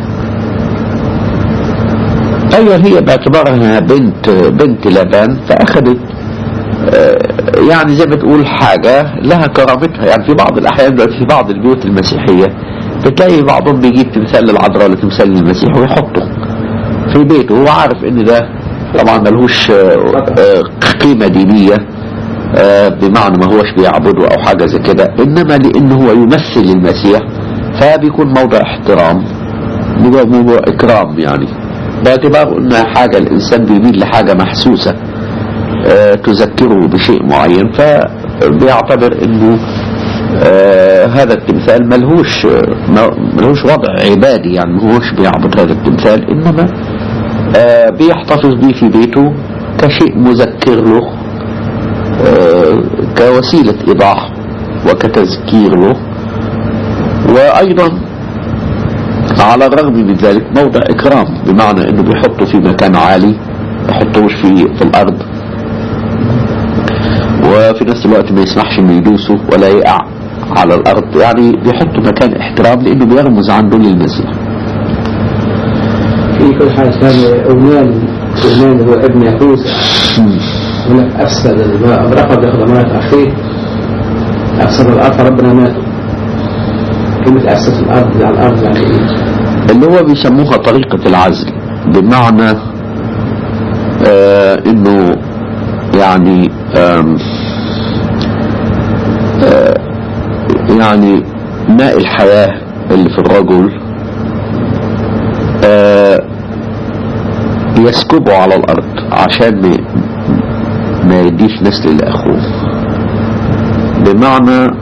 ايوه هي باعتبارها بنت بنت لبان فاخذت آه، يعني زي ما تقول حاجة لها كرامتها يعني في بعض الأحيان دلوقتي في بعض البيوت المسيحية بتلاقي بعضهم بيجيب تمثال للعذراء ولا تمثال للمسيح ويحطه في بيته هو عارف ان ده طبعا ملهوش آه، آه، قيمة دينية آه، بمعنى ما هوش بيعبده او حاجة زي كده انما لانه هو يمثل المسيح فبيكون موضع احترام بيبقى موضوع اكرام يعني باعتبار انها حاجة الانسان بيميل لحاجة محسوسة آه، تذكره بشيء معين فبيعتبر انه آه، هذا التمثال ملهوش آه، ملهوش وضع عبادي يعني ملهوش بيعبد هذا التمثال انما آه، بيحتفظ به في بيته كشيء مذكر له آه، كوسيلة إيضاح وكتذكير له وأيضا على الرغم من ذلك موضع إكرام بمعنى أنه بيحطه في مكان عالي ما يحطوش في, في الأرض وفي نفس الوقت ما يسمحش انه يدوسه ولا يقع على الارض يعني بيحطوا مكان احترام لانه بيرمز عنده للمسيح في كل حاجة كان أونان أونان هو ابن يهوذا هناك أفسد الماء رفض ياخذ مرات أخيه أفسد الأرض ربنا ماتوا كلمة أفسد الأرض على الأرض يعني إيه؟ اللي هو بيسموها طريقة العزل بمعنى آه انه يعني آم آه يعني ماء الحياة اللي في الرجل آه يسكبه على الارض عشان ما ما يديش نسل لاخوه بمعنى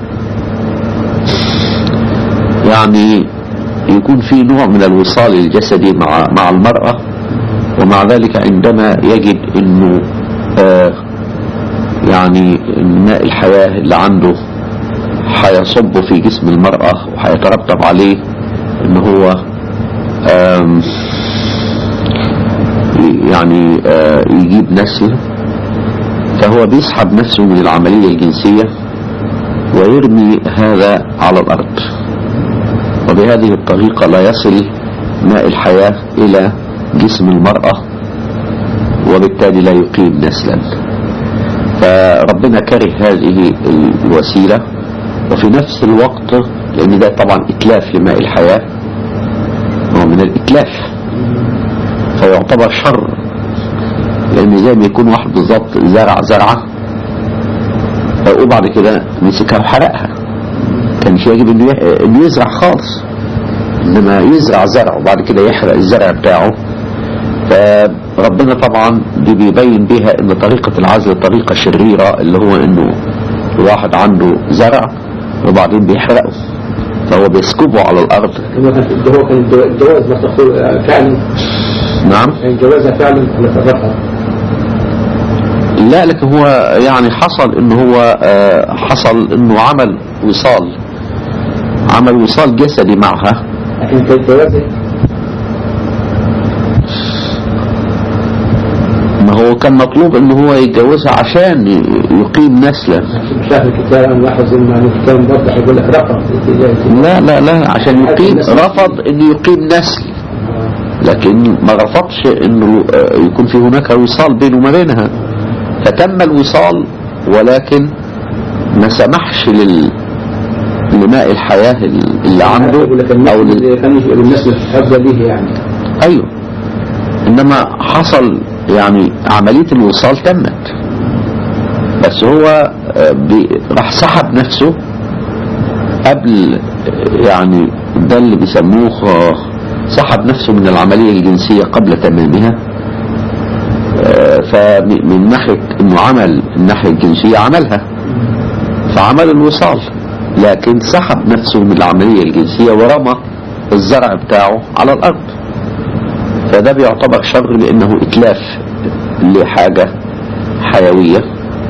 يعني يكون في نوع من الوصال الجسدي مع مع المرأة ومع ذلك عندما يجد انه آه يعني ماء الحياة اللي عنده هيصب في جسم المرأة وهيترتب عليه ان هو آم يعني آه يجيب نسل فهو بيسحب نفسه من العملية الجنسية ويرمي هذا على الأرض وبهذه الطريقة لا يصل ماء الحياة إلى جسم المرأة وبالتالي لا يقيم نسلا فربنا كره هذه الوسيلة وفي نفس الوقت لأن ده طبعا إتلاف لماء الحياة هو من الإتلاف فيعتبر شر لأن زي ما يكون واحد بالظبط زرع زرعة وبعد كده مسكها وحرقها كانش يجب انه ي- انه يزرع خالص انما يزرع زرع وبعد كده يحرق الزرع بتاعه فربنا طبعا دي بيبين بيها ان طريقة العزل طريقة شريرة اللي هو انه الواحد عنده زرع وبعدين بيحرقه فهو بيسكبه على الارض كما كان ده هو كان الجو- الجواز ما تقول فعلا نعم كان جوازها فعلا ولا فرقها لا لكن هو يعني حصل انه هو آه، حصل انه عمل وصال عمل وصال جسدي معها لكن كان جوازها ما هو كان مطلوب انه هو يتجوزها عشان ي- يقيم نسلا شاف الكتاب انا ملاحظ انه يعني الكتاب برضه هيقول لك رقم لا لا لا عشان يقيم رفض انه يقيم نسل لكن ما رفضش انه آه، يكون في هناك وصال بينه وما بينها فتم الوصال ولكن ما سمحش لل لماء الحياة اللي عنده يقول لك او لل... النسل كان يجي الناس الحفظه به يعني ايوه انما حصل يعني عملية الوصال تمت بس هو آه، بي- راح سحب نفسه قبل آه، يعني ده اللي بيسموه آه، سحب نفسه من العملية الجنسية قبل تمامها آه، فمن ناحية انه عمل الناحية الجنسية عملها فعمل الوصال لكن سحب نفسه من العملية الجنسية ورمى الزرع بتاعه على الارض فده بيعتبر شر لانه اتلاف لحاجة حيوية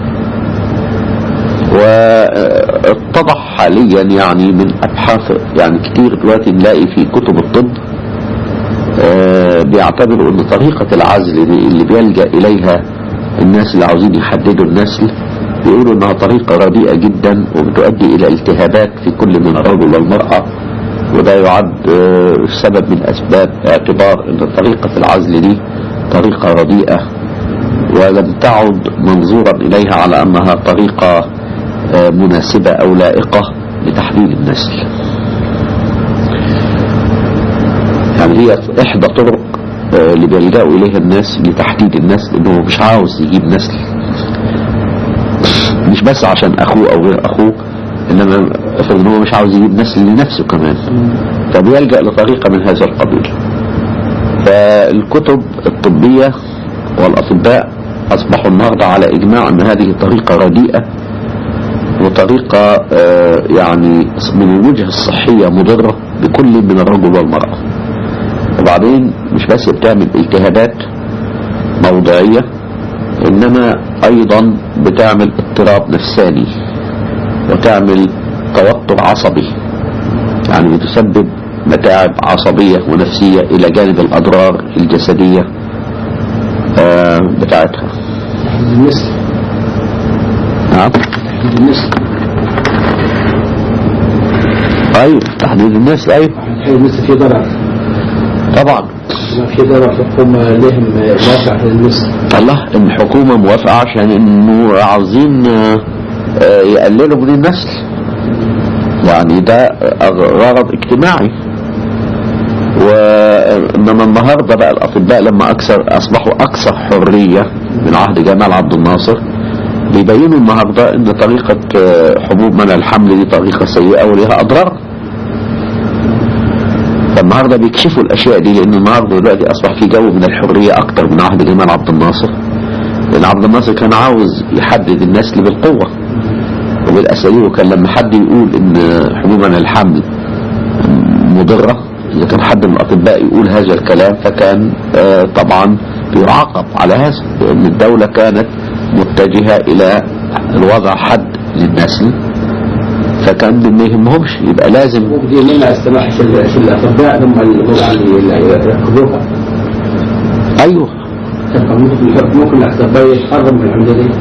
واتضح حاليا يعني من ابحاث يعني كتير دلوقتي نلاقي في كتب الطب آه، بيعتبروا ان طريقة العزل دي اللي بيلجأ اليها الناس اللي عاوزين يحددوا النسل بيقولوا انها طريقة رديئة جدا وبتؤدي الى التهابات في كل من الرجل والمرأة وده يعد آه، سبب من اسباب اعتبار ان طريقة العزل دي طريقة رديئة ولم تعد منظورا اليها على انها طريقة آه، مناسبة او لائقة لتحديد النسل يعني هي احدى طرق آه، اللي بيلجأوا اليها الناس لتحديد النسل انه مش عاوز يجيب نسل مش بس عشان اخوه او غير اخوه انما افرض ان هو مش عاوز يجيب نسل لنفسه كمان فبيلجأ لطريقة من هذا القبيل فالكتب الطبية والاطباء اصبحوا النهاردة على اجماع ان هذه طريقة رديئة وطريقة آه، يعني من الوجهة الصحية مضرة بكل من الرجل والمرأة وبعدين مش بس بتعمل التهابات موضعية انما ايضا بتعمل اضطراب نفساني وتعمل توتر عصبي يعني بتسبب متاعب عصبية ونفسية الى جانب الاضرار الجسدية آه، بتاعتها النسل نعم النسل ايوه تحديد الناس ايوه الحين النسل فيه ضرر طبعا ما في دولة الحكومة لهم موافقة على المثل الله الحكومة موافقة عشان انه عاوزين آه، آه، يقللوا من النسل يعني ده غرض اجتماعي وانما النهارده بقى الاطباء لما اكثر اصبحوا اكثر حريه من عهد جمال عبد الناصر بيبينوا النهارده ان طريقه آه، حبوب منع الحمل دي طريقه سيئه وليها اضرار فالنهارده بيكشفوا الاشياء دي لان النهارده دلوقتي اصبح في جو من الحريه اكتر من عهد جمال عبد الناصر لان عبد الناصر كان عاوز يحدد النسل بالقوه وبالاساليب وكان لما حد يقول ان حبوب منع الحمل مضره اذا كان حد من الاطباء يقول هذا الكلام فكان آه، طبعا بيعاقب على هذا لان الدوله كانت متجهه الى الوضع حد للنسل فكان ما يهمهمش يبقى لازم ودي منها السماح في ال- في الأطباء هم اللي يعني اللي يركبوها ايوه كان ممكن ممكن الأطباء يتحرم من العملية دي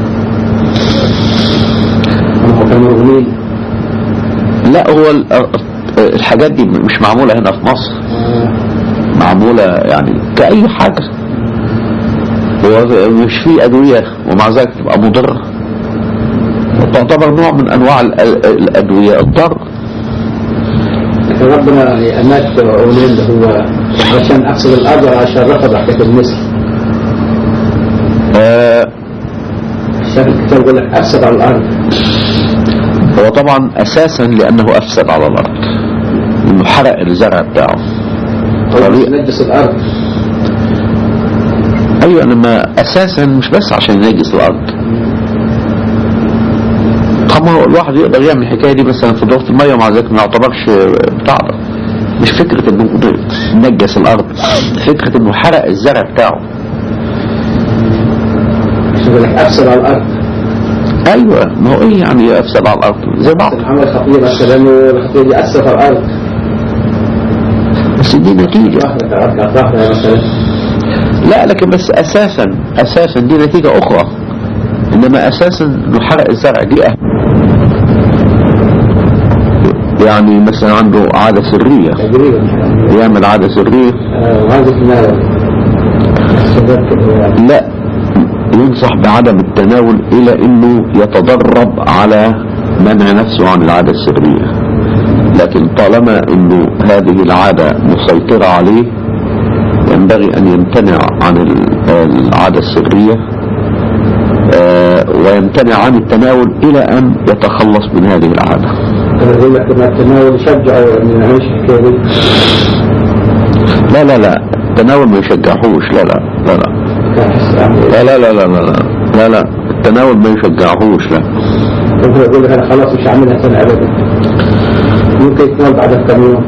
هم كانوا مرغومين لا هو ال- آه، الحاجات دي مش معموله هنا في مصر معمولة يعني كأي حاجة هو مش في أدوية ومع ذلك تبقى مضرة تعتبر نوع من أنواع ال- ال- الأدوية الضر لكن ربنا يعني أمات أولين اللي هو عشان أقصد الأرض عشان رفض حكاية المثل آه عشان الكتاب يقول لك أفسد على الأرض هو طبعا أساسا لأنه أفسد على الأرض إنه حرق الزرع بتاعه طريق نجس الأرض أيوة إنما أساسا مش بس عشان ينجس الأرض طب ما هو الواحد يقدر يعمل الحكاية دي مثلا في ضغط المية ومع ذلك ما يعتبرش بتاع ده مش فكرة انه نجس الارض فكرة انه حرق الزرع بتاعه عشان يقول لك أفسد على الأرض ايوه ما هو ايه يعني افسد على الارض زي بعض عمل خطير مثلا لأنه الخطير دي أثر على الأرض بس دي نتيجة ظهرت الأرض ظهرها مثلا لا لكن بس اساسا اساسا دي نتيجة اخرى انما اساسا انه حرق الزرع دي أهم يعني مثلا عنده عادة سرية تقريبا يعمل عادة سرية آه، وهذا النار لا ينصح بعدم التناول الى انه يتدرب على منع نفسه عن العادة السرية لكن طالما انه هذه العادة مسيطرة عليه ينبغي ان يمتنع عن ال- العادة السرية آه، ويمتنع عن التناول الى ان يتخلص من هذه العادة أنا أقول لك إن التناول يشجعوا إن نعيش الحكاية دي لا لا لا التناول ما يشجعهوش لا لا لا لا كان أحس يعني لا لا لا لا لا لا لا لا التناول ما يشجعهوش لا ممكن يقول لك أنا خلاص مش هعملها تاني أبدا ممكن يتناول بعد كم يوم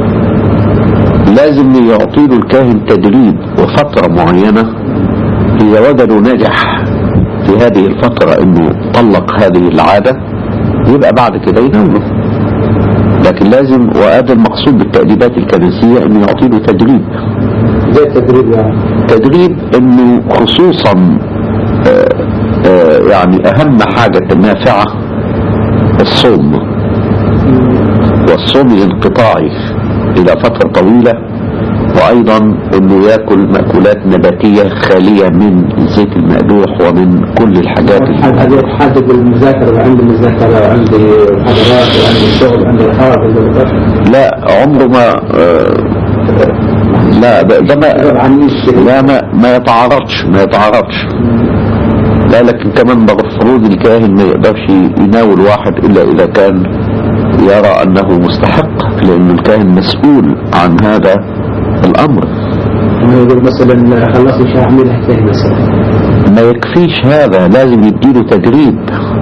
لازم يعطي له الكاهن تدريب وفترة معينة إذا وجدوا نجح في هذه الفترة إنه طلق هذه العادة يبقى بعد كده يناوله لكن لازم وهذا المقصود بالتأديبات الكنسية إنه يعطي له تدريب زي التدريب يعني تدريب إنه خصوصا آه، آه، يعني أهم حاجة نافعة الصوم والصوم الانقطاعي إلى فترة طويلة وأيضا أنه يأكل مأكولات نباتية خالية من الزيت المقدوح ومن كل الحاجات حد اللي يحدد بالمذاكرة وعندي مذاكرة وعندي محاضرات وعندي شغل وعندي رحاب وعندي لا عمره ما آه، لا ده, ده ما عنيش لا ما, ما يتعارضش ما يتعارضش لا لكن كمان المفروض الكاهن ما يقدرش يناول واحد إلا إذا كان يرى أنه مستحق لأن الكاهن مسؤول عن هذا الأمر لما يقول مثلا خلاص مش هعملها تاني مثلا ما يكفيش هذا لازم يديله تدريب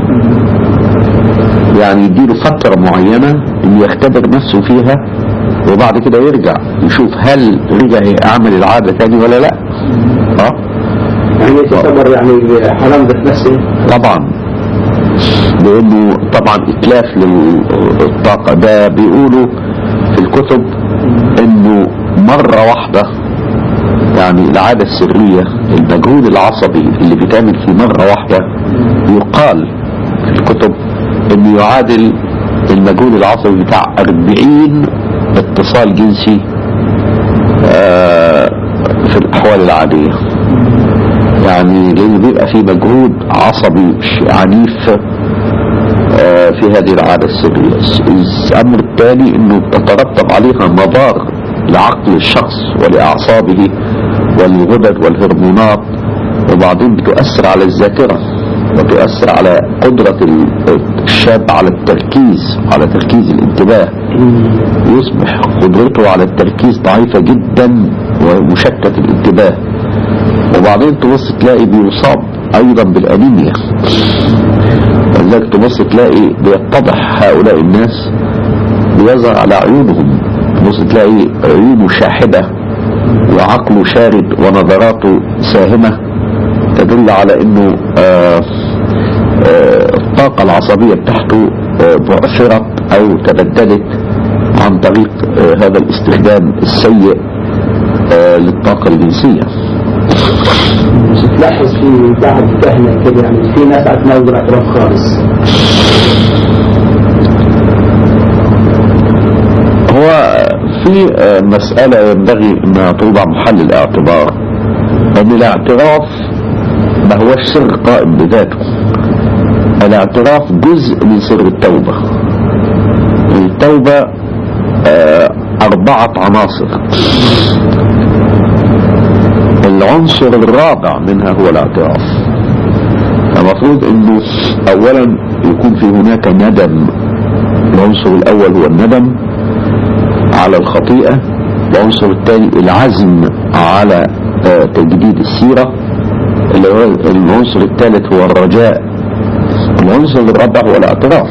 يعني يديله فترة معينة انه يختبر نفسه فيها وبعد كده يرجع يشوف هل رجع يعمل العادة تاني ولا لا اه يعني يتصور يعني حرام ذات نفسه طبعا لانه طبعا اتلاف للطاقة ده بيقولوا في الكتب انه مرة واحدة يعني العادة السرية المجهود العصبي اللي بيتعمل في مرة واحدة يقال في الكتب انه يعادل المجهود العصبي بتاع 40 اتصال جنسي آه في الأحوال العادية يعني لأن بيبقى في مجهود عصبي عنيف آه، في هذه العادة السرية الأمر الثاني أنه تترتب عليها مضار لعقل الشخص ولأعصابه والغدد والهرمونات وبعدين بتؤثر على الذاكرة وتؤثر على قدرة الشاب على التركيز على تركيز الانتباه يصبح قدرته على التركيز ضعيفة جدا ومشتت الانتباه وبعدين تبص تلاقي بيصاب ايضا بالانيميا لذلك تبص تلاقي بيتضح هؤلاء الناس بيظهر على عيونهم تبص تلاقي عيونه شاحبة وعقله شارد ونظراته ساهمة تدل على انه آه آه الطاقة العصبية بتاعته آه بعثرت او تبدلت عن طريق آه هذا الاستخدام السيء آه للطاقة الجنسية مش تلاحظ في بعض الكهنة كده يعني في ناس هتناول الاعتراف خالص هو في آه، مسألة ينبغي انها توضع محل الاعتبار ان الاعتراف ما هوش سر قائم بذاته الاعتراف جزء من سر التوبة التوبة آه، اربعة عناصر العنصر الرابع منها هو الاعتراف المفروض انه اولا يكون في هناك ندم العنصر الاول هو الندم على الخطيئة العنصر الثاني العزم على آه، تجديد السيرة اللي هو العنصر الثالث هو الرجاء العنصر الرابع هو الاعتراف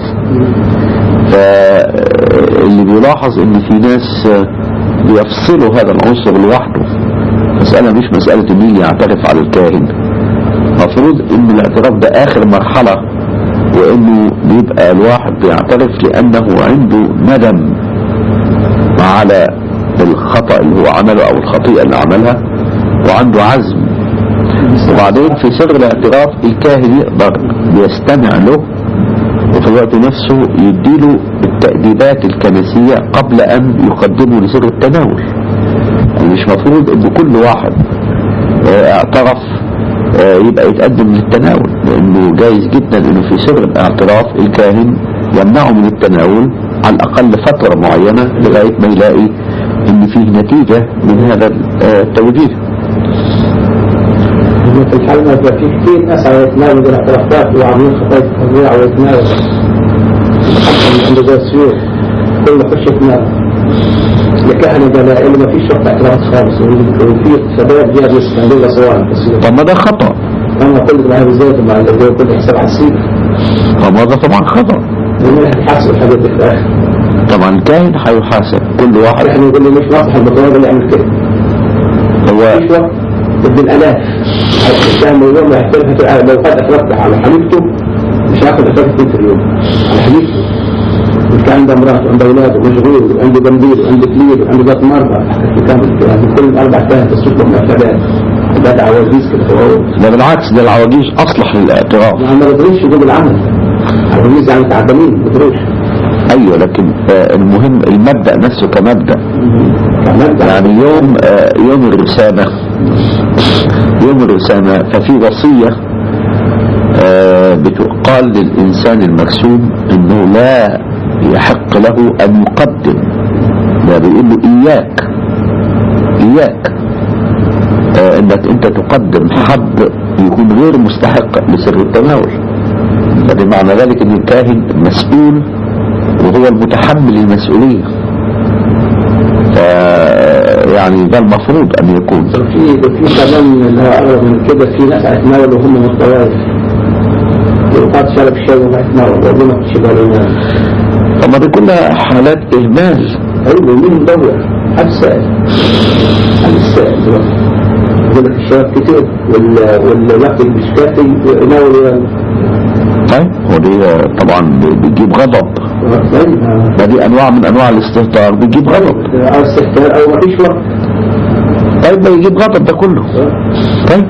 فاللي بيلاحظ ان في ناس آه، بيفصلوا هذا العنصر لوحده مسألة مش مسألة مين يعترف على الكاهن المفروض ان الاعتراف ده اخر مرحلة وانه بيبقى الواحد بيعترف لانه عنده ندم على الخطأ اللي هو عمله او الخطيئة اللي عملها وعنده عزم وبعدين في سر الاعتراف الكاهن يقدر يستمع له وفي الوقت نفسه يديله التأديبات الكنسية قبل ان يقدمه لسر التناول يعني مش مفروض ان كل واحد آه، اعترف آه، يبقى يتقدم للتناول لانه جايز جدا انه في سر الاعتراف الكاهن يمنعه من التناول على الاقل فترة معينة لغاية ما يلاقي ان فيه نتيجة من هذا آه، التوجيه إنه في الحال ما يبقى في كثير ناس على يتناول بالاعترافات وعاملين خطايا تطبيع ويتناول حتى من عنده زي السيوف كل ما يخش يتناول الكهنة دلائل ما فيش وقت اعترافات خالص وفي شباب جاب يستعملوا صوان بس طب ما ده خطأ انا كل ما هذا زيت مع اللي هو كل حساب على السيف طب ما ده طبعا خطأ ومن يحاسب الحاجات دي في الاخر طبعا الكاهن هيحاسب كل واحد احنا يقول لي مش ناصح المطلوب اللي يعمل كده هو مفيش وقت ابن الالاف الانسان من يوم ما يحتاج في العالم لو قد اتركت على حبيبته مش هياخد اتركت في اليوم على حبيبته مش كان عنده امراته وعنده اولاده ومشغول وعنده جنبيل وعنده كليل وعنده ذات مرة كان كل اربع سنين تسوق له مرتبات ده عواجيز كده هو ده بالعكس ده العواجيز اصلح للاعتراف ما ما بيقدروش يقوم بالعمل عواجيز يعني تعبانين ما بيقدروش ايوه لكن آه، المهم المبدأ نفسه كمبدأ كمان ده يعني يوم آه، يوم الرسامة يوم الرسامة ففي وصية آه، بتقال للإنسان المرسوم إنه لا يحق له أن يقدم ده بيقول له إياك إياك آه، إنك أنت تقدم حد يكون غير مستحق لسر التناول فده معنى ذلك إن الكاهن مسؤول وهو المتحمل المسؤولية ف يعني ده المفروض أن يكون في في كمان اللي هو اقرب من كده في ناس هيتناولوا هم من الطوائف يقعد شرب الشاي وما يتناول والله ما فيش باله طب ما دي كلها حالات إهمال ايوه مين مدور حد سائل حد سائل دلوقتي يقول لك الشباب كتير وال- والوقت اللي مش كافي يناول يعني طيب ودي طبعا بتجيب غضب طيب ما دي أنواع من أنواع الاستهتار بتجيب غضب او استهتار او ما فيش وقت طيب ما يجيب غضب ده كله طيب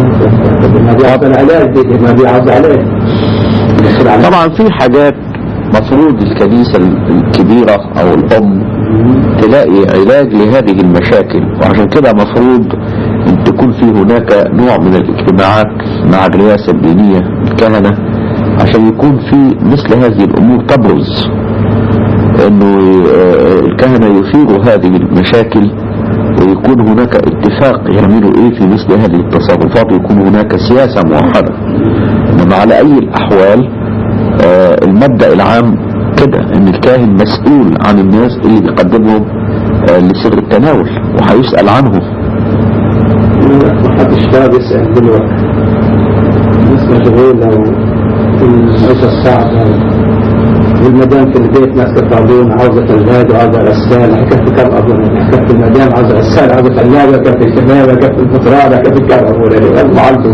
ما بيعوز علاج دي ما بيعوز علاج طبعا في حاجات مفروض الكنيسة الكبيرة او الام تلاقي علاج لهذه المشاكل وعشان كده مفروض ان تكون في هناك نوع من الاجتماعات مع الرئاسة الدينية الكهنة عشان يكون في مثل هذه الامور تبرز انه آه، الكهنة يثيروا هذه المشاكل ويكون هناك اتفاق يعملوا ايه في مثل هذه التصرفات ويكون هناك سياسة موحدة انما على اي الاحوال آه، المبدأ العام كده ان الكاهن مسؤول عن الناس اللي بيقدمهم آه، لسر التناول وهيسأل عنهم ما حدش فاضي يسأل دلوقتي الناس مشغولة والعيشة الصعبة والمدام في البيت ماسكة صابون عاوزة ثلاجة وعاوزة غسالة هيكفي كم أظن هيكفي المدام عاوزة غسالة عاوزة ثلاجة كفي الكمامة كفي الفطرانة كفي كم أظن يعني الله عنده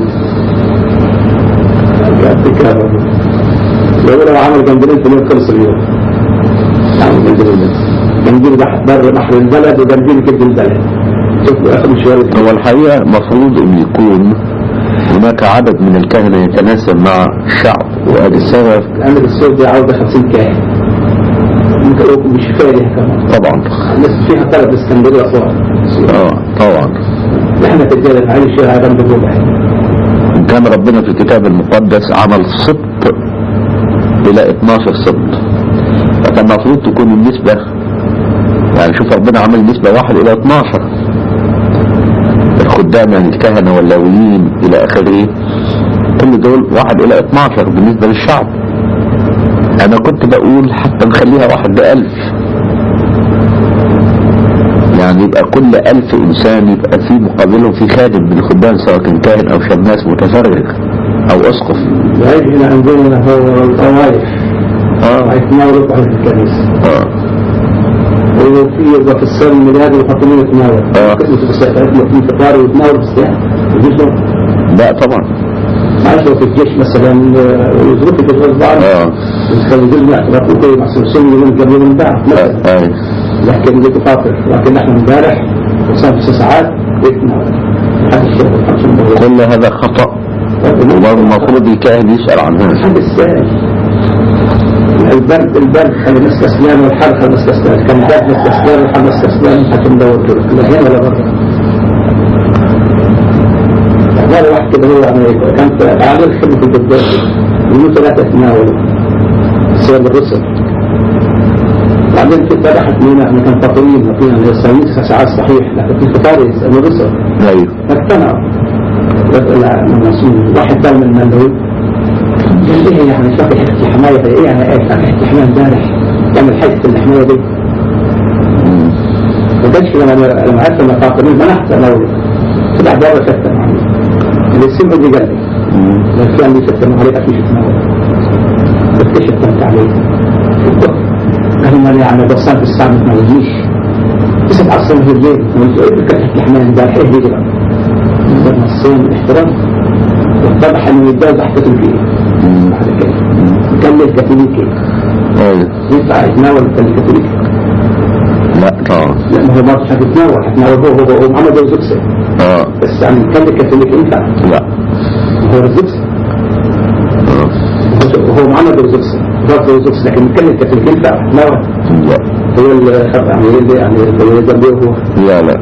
كفي كم أظن لو لو عمل جنبين في اليوم خلص اليوم عمل جنبين جنبين بر بحر البلد وجنبين كده البلد شوفوا آخر شوية هو الحقيقة مفروض ان يكون هناك عدد من الكهنة يتناسب مع الشعب وهذا السبب الأمر السعودي عاوزة 50 كاهن ممكن يكون مش كفاية كمان طبعا الناس فيها طلب اسكندرية صور اه طبعا احنا تجارة معلش يا عدم بقول كان ربنا في الكتاب المقدس عمل سبط الى 12 سبط فكان المفروض تكون النسبة يعني شوف ربنا عمل نسبة واحد الى 12 الخدام يعني الكهنة واللاويين الى اخره كل دول واحد الى 12 بالنسبة للشعب انا كنت بقول حتى نخليها واحد بألف يعني يبقى كل ألف إنسان يبقى في مقابلهم في خادم من الخدام سواء كان كاهن أو شماس متفرغ أو أسقف العيب هنا عندنا هو الطوائف آه هيتناولوا في الكنيسة آه وفي يبقى في السنة الميلاد ويحطوا يتناول آه. كلمة في السفر في فطار ويتناول في الساعة يجوز له لا طبعا معلش لو في الجيش مثلا يظروف في غصب عنه آه يخلي يقول لا تبقوا مع سمسم يوم قبل من بعد مثلا آه آه. لكن دي تخاطر لكن احنا امبارح وصار في ساعات بيتنا حد الشغل حد الموضوع كل هذا خطأ وبرضه المفروض الكاهن يسأل عن هذا حد السائل البرد البرد خلي الناس كسلان والحر خلي الناس كسلان كان البرد ناس كسلان والحر ناس كسلان حتى ندور كده لا هنا ولا بره هذا واحد كده هو امريكا كان في عامل خدمه في الدبابه منه ثلاثه تناولوا سير الرسل بعدين في فتحت لنا احنا كان فاطمين فينا هي الصينيس ساعات صحيح لكن في فطار يسالوا الرسل أيوه فاقتنعوا لا المسؤول واحد قال من المندوب قال ليه يعني فاتح الحماية ايه يعني ايه فاتح الحماية امبارح يعمل حاجة الحماية دي مم. ما كانش لما لما عرفت ان فاطمين منحت انا طلع بره فتح اللي السم دي قال لي مم. لو كان لي فتح عليك اكيد تتناول اكتشف كنت عليه قال ما يعني بصان في الساعة ما تناولنيش تسعة عصر في الليل قلت ايه بكتح الحماية امبارح ايه دي بقى من الصيام الاحترام والذبح انه يتجوز احتفل فيه مم. بعد كده كان الكاثوليكي أيوه ينفع يتناول الكاثوليكي لا طبعا لا ما هو ما مش هتتناول هتناول هو هو هو محمد الزكسي آه بس يعني كان الكاثوليكي ينفع لا هو الزكسي آه. هو- هو محمد الزكسي ضرب الزكسي لكن كان الكاثوليكي ينفع هتناول لا هو اللي خد يعني اللي يعني اللي جنبه هو لا لا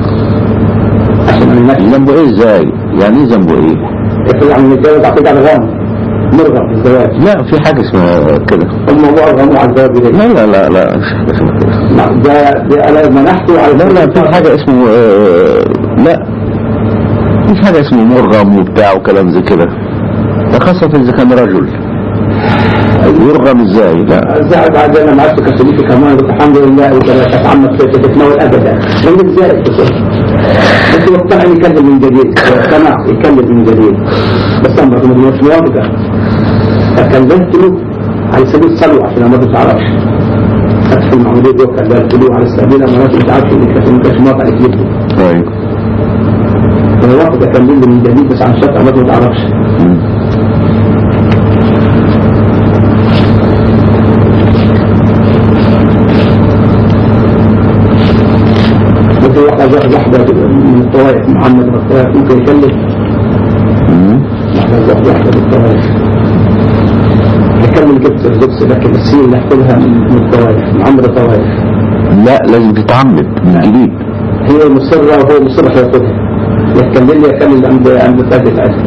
عشان ما ينفع ذنبه ايه ازاي يعني ايه ذنبه ايه يقول يعني يتجوز عقيد على غام مرغم في الزواج لا في حاجة اسمها كده الموضوع غمو على الزواج إليه لا لا لا لا مش حاجة اسمها كده نعم، ده ده انا منحته على لا لا في حاجة اسمه آه، لا مش حاجة اسمه مرغم وبتاع وكلام زي كده ده خاصة إذا كان رجل يرغم ازاي لا زعل بعد انا معرفت كاثوليكي كمان قلت الحمد لله انت لا تتعمد في تتناول ابدا من ازاي بس يقتنع يكلم من جديد يقتنع يكلم من جديد بس انا برضه مش موافقه فكلمت له على سبيل الصلوه عشان ما تعرفش فتح المعموديه دي وكلمت له على سبيل ما ما تعرفش انك ما كانش موافق عليك جدا طيب انا واخد اكلم له من جديد بس عن شرط ما تعرفش مم. مثل واحد واحد واحدة من الطوائف محمد من الطوائف ممكن يكلم مم. واحدة واحدة واحدة من الطوائف يكمل القبط القدس لكن السين اللي يحكمها من الطوائف من عمر الطوائف لا لازم تتعمد من جديد هي مصرة وهو مصر هياخدها يتكلم لي يكمل عند عند الثالث الألف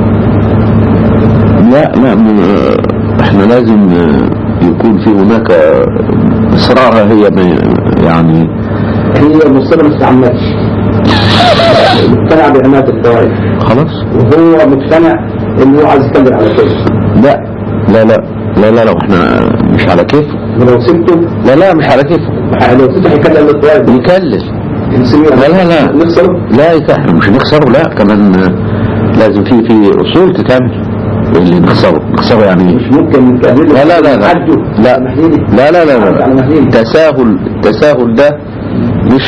لا لا م- احنا لازم آه، يكون في هناك آه، اصرارها هي ما- يعني هي مصرة ما تتعمدش مقتنع بعماد الطوائف خلاص وهو مقتنع انه هو عايز يكمل على كده لا لا لا لا لا لو احنا مش على كيفه ولو سبته لا لا مش على كيفه لو سبته هيكلم الطوائف يكلل نسميه لا لا لا نخسره لا يك- احنا مش نخسره لا كمان آه، لازم في في اصول تتعمل اللي نخسره نخسره يعني ايه مش ممكن نكمل لا لا لا لا عدوا لا مهليني. لا لا لا, عدوا على لا. مهليني. التساهل التساهل ده مش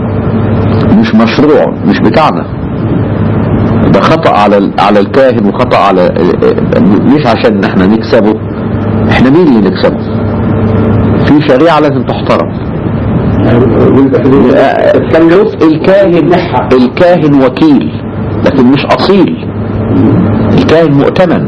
مش مشروع مش بتاعنا ده خطأ على ال- على الكاهن وخطأ على مش عشان احنا نكسبه احنا مين اللي نكسبه في شريعة لازم تحترم وانت في تتكلم شوف الكاهن الكاهن وكيل لكن مش اصيل الكاهن مؤتمن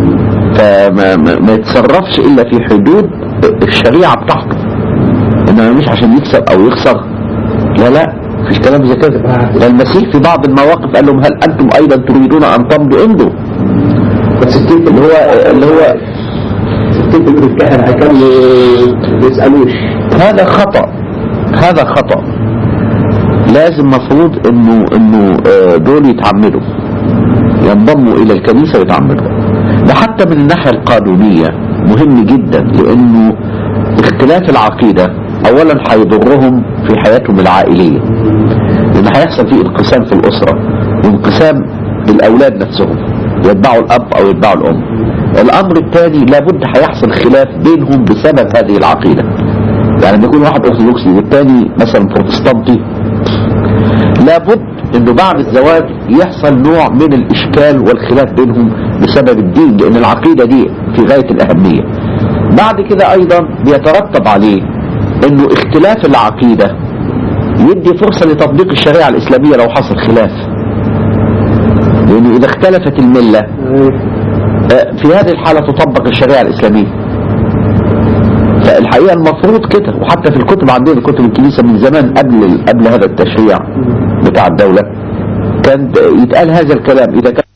فما ما, ما يتصرفش الا في حدود الشريعة بتاعته انما مش عشان يكسب او يخسر لا لا مفيش كلام زي كده ده المسيح في بعض المواقف قال لهم هل انتم ايضا تريدون ان تمضوا امضوا بس التيك اللي هو اللي هو التيك اللي الكهنة هيكملوا ما يسألوش هذا خطأ هذا خطأ لازم مفروض انه انه آه، دول يتعمدوا ينضموا الى الكنيسة ويتعمدوا ده حتى من الناحية القانونية مهم جدا لانه اختلاف العقيدة اولا هيضرهم في حياتهم العائلية لان هيحصل فيه انقسام في الاسرة وانقسام الاولاد نفسهم يتبعوا الاب او يتبعوا الام الامر الثاني لابد هيحصل خلاف بينهم بسبب هذه العقيدة يعني لما يكون واحد ارثوذكسي والتاني مثلا بروتستانتي لابد انه بعد الزواج يحصل نوع من الاشكال والخلاف بينهم بسبب الدين لان العقيدة دي في غاية الاهمية بعد كده ايضا بيترتب عليه انه اختلاف العقيدة يدي فرصة لتطبيق الشريعة الاسلامية لو حصل خلاف لانه اذا اختلفت الملة آه، في هذه الحالة تطبق الشريعة الاسلامية فالحقيقة المفروض كده وحتى في الكتب عندنا كتب الكنيسة من زمان قبل قبل هذا التشريع بتاع الدولة كان يتقال هذا الكلام إذا كان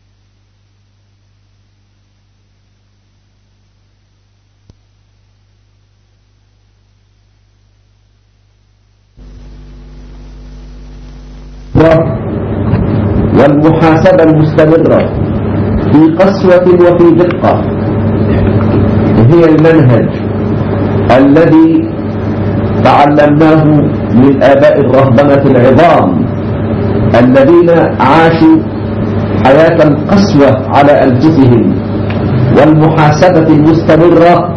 والمحاسبة المستمرة في قسوة وفي دقة هي المنهج الذي تعلمناه من آباء الرهبنة العظام الذين عاشوا حياة القسوة على أنفسهم والمحاسبة المستمرة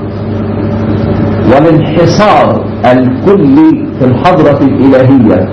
والانحصار الكلي في الحضرة الإلهية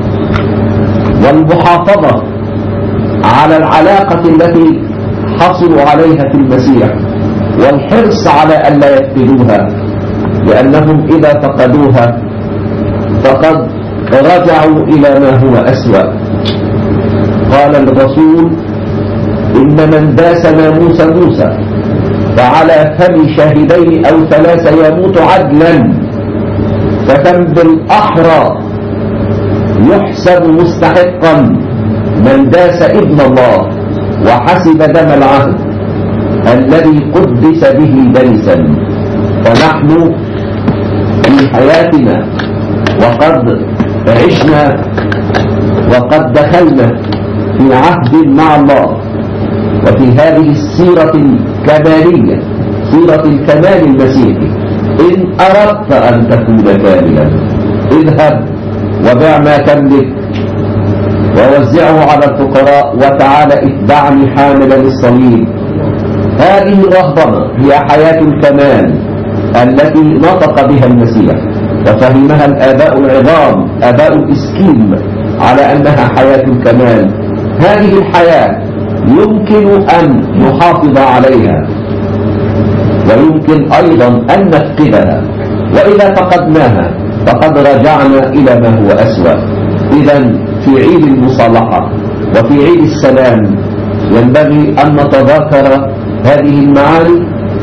والمحافظة على العلاقة التي حصلوا عليها في المسيح والحرص على أن لا يفقدوها لأنهم إذا فقدوها فقد رجعوا إلى ما هو أسوأ قال الرسول إن من داس ناموس موسى فعلى فم شاهدين أو ثلاثة يموت عدلا فكم بالأحرى يحسب مستحقا من داس ابن الله وحسب دم العهد الذي قدس به دنسا فنحن في حياتنا وقد عشنا وقد دخلنا في عهد مع الله وفي هذه السيرة الكمالية سيرة الكمال المسيحي إن أردت أن تكون كاملا اذهب وبع ما تملك ووزعه على الفقراء وتعال اتبعني حاملا الصليب هذه الرهبنة هي حياة الكمال التي نطق بها المسيح وفهمها الآباء العظام آباء الإسكيم على أنها حياة الكمال هذه الحياة يمكن أن نحافظ عليها ويمكن أيضا أن نفقدها وإذا فقدناها فقد رجعنا إلى ما هو أسوأ إذا في عيد المصالحة وفي عيد السلام ينبغي أن نتذاكر هذه المعاني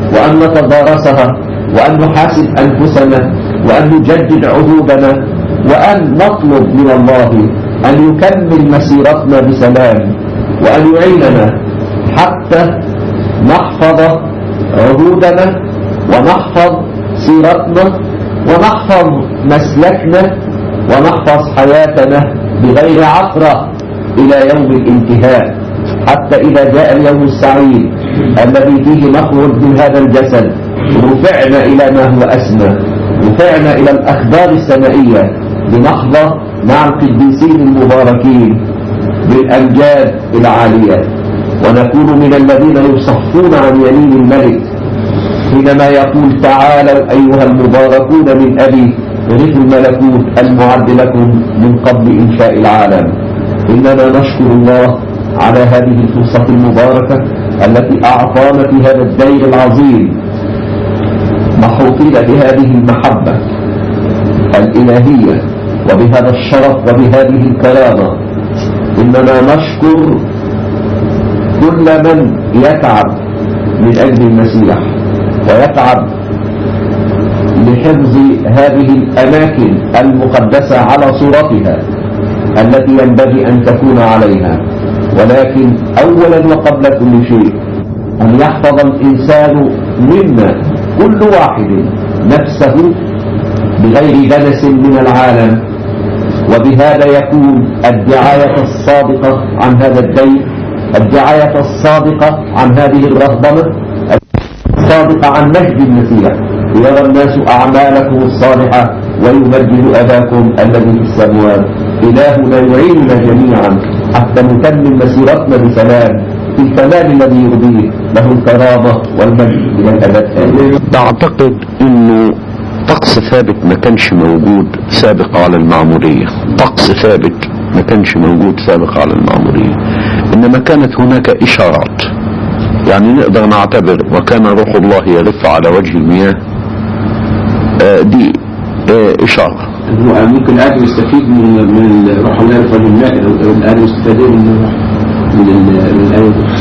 وأن نتدارسها وأن نحاسب أنفسنا وأن نجدد عهودنا وأن نطلب من الله أن يكمل مسيرتنا بسلام وأن يعيننا حتى نحفظ عهودنا ونحفظ سيرتنا ونحفظ مسلكنا ونحفظ حياتنا بغير عثرة إلى يوم الانتهاء حتى إذا جاء اليوم السعيد الذي فيه نخرج من هذا الجسد رفعنا إلى ما هو أسمى رفعنا إلى الأخبار السمائية لنحظى مع القديسين المباركين بالأمجاد العالية ونكون من الذين يصفون عن يمين الملك حينما يقول تعالوا أيها المباركون من أبي ورثوا الملكوت المعد لكم من قبل إنشاء العالم إننا نشكر الله على هذه الفرصة المباركة التي أعطانا في هذا الدير العظيم محوطين بهذه المحبة الإلهية وبهذا الشرف وبهذه الكرامة إننا نشكر كل من يتعب من أجل المسيح ويتعب لحفظ هذه الأماكن المقدسة على صورتها التي ينبغي أن تكون عليها ولكن أولا وقبل كل شيء أن يحفظ الإنسان منا كل واحد نفسه بغير دنس من العالم وبهذا يكون الدعاية الصادقة عن هذا الدين الدعاية الصادقة عن هذه الرهبنة الصادقة عن مجد المسيح ليرى الناس أعمالكم الصالحة ويمجد أباكم الذي في السماوات إلهنا يعيننا جميعا حتى نكمل مسيرتنا بسلام في الكمال الذي يرضيه له الكرامة والمجد إلى الأبد آمين بعتقد انه طقس ثابت ما كانش موجود سابق على المعمورية طقس ثابت ما كانش موجود سابق على المعمورية انما كانت هناك اشارات يعني نقدر نعتبر وكان روح الله يرف على وجه المياه آه، دي آه، اشارة هو ممكن آدم يستفيد من من روح الله يرفع الماء لو آدم يستفيد من الروح من ال- من الآية دي.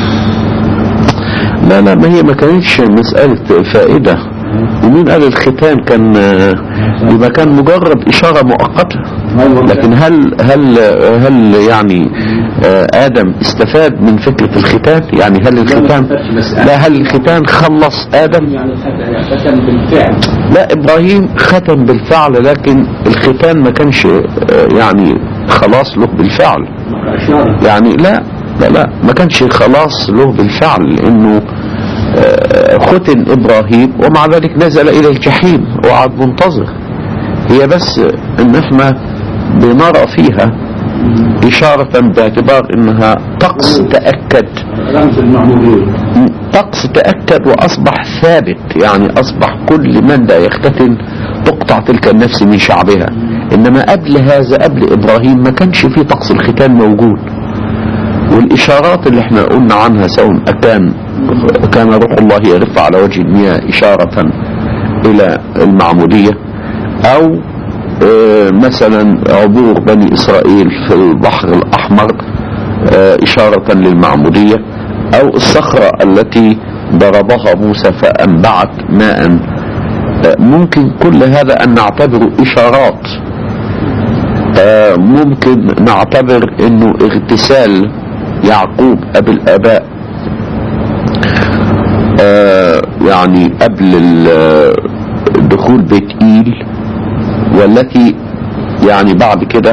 لا لا ما هي ما كانتش مسألة فائدة ومين قال الختان كان آه، يبقى كان مجرد إشارة مؤقتة لكن هل هل هل يعني آه، آدم استفاد من فكرة الختان يعني هل الختان لا هل الختان خلص آدم يعني ختم بالفعل لا إبراهيم ختم بالفعل لكن الختان ما كانش آه، يعني خلاص له بالفعل إشارة يعني لا لا لا ما كانش خلاص له بالفعل لانه آه، ختن ابراهيم ومع ذلك نزل الى الجحيم وقعد منتظر هي بس ان احنا بنرى فيها اشارة باعتبار انها طقس تأكد رمز المعمودية طقس تأكد واصبح ثابت يعني اصبح كل من لا يختتن تقطع تلك النفس من شعبها انما قبل هذا قبل ابراهيم ما كانش في طقس الختان موجود والإشارات اللي احنا قلنا عنها سواء كان كان روح الله يرف على وجه المياه إشارة إلى المعمودية أو آه، مثلا عبور بني إسرائيل في البحر الأحمر آه، إشارة للمعمودية أو الصخرة التي ضربها موسى فأنبعت ماء آه، ممكن كل هذا أن نعتبره إشارات آه، ممكن نعتبر انه اغتسال يعقوب ابي الاباء آه، يعني قبل ال- دخول بيت ايل والتي يعني بعد كده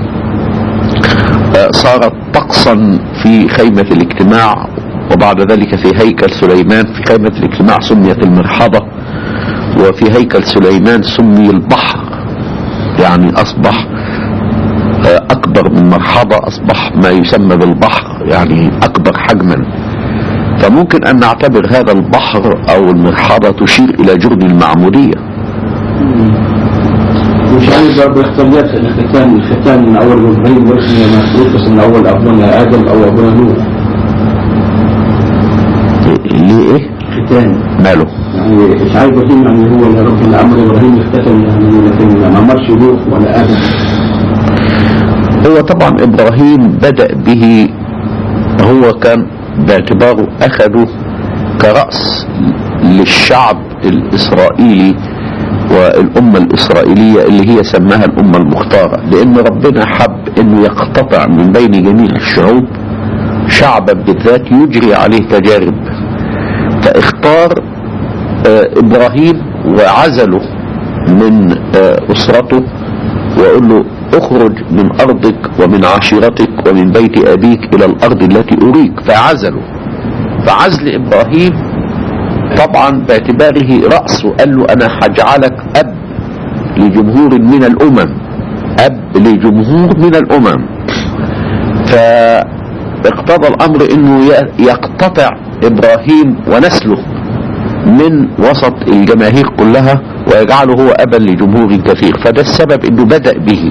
آه، صارت طقسا في خيمة الاجتماع وبعد ذلك في هيكل سليمان في خيمة الاجتماع سميت المرحبة وفي هيكل سليمان سمي البحر يعني أصبح آه، أكبر من مرحبة أصبح ما يسمى بالبحر يعني أكبر حجما فممكن أن نعتبر هذا البحر أو المرحبة تشير إلى جرم المعمودية مش عايز برضه اختلاف الختان الختان من اول ابراهيم ورثنا مسروق من اول ابونا ادم او ابونا نوح ليه إيه؟ ختان ماله يعني اشعياء ابراهيم يعني هو اللي ربنا امر ابراهيم يختتن يعني لكن ما امرش نوح ولا ادم هو طبعا إبراهيم بدأ به هو كان باعتباره أخذه كرأس للشعب الإسرائيلي والأمة الإسرائيلية اللي هي سماها الأمة المختارة لأن ربنا حب أنه يقتطع من بين جميع الشعوب شعبا بالذات يجري عليه تجارب فاختار آه، إبراهيم وعزله من آه، أسرته وقال له اخرج من أرضك ومن عشيرتك ومن بيت أبيك إلى الأرض التي أريك فعزله فعزل إبراهيم طبعا باعتباره رأسه قال له أنا هجعلك أب لجمهور من الأمم أب لجمهور من الأمم فاقتضى الأمر أنه ي- يقتطع إبراهيم ونسله من وسط الجماهير كلها ويجعله هو أبا لجمهور كثير فده السبب أنه بدأ به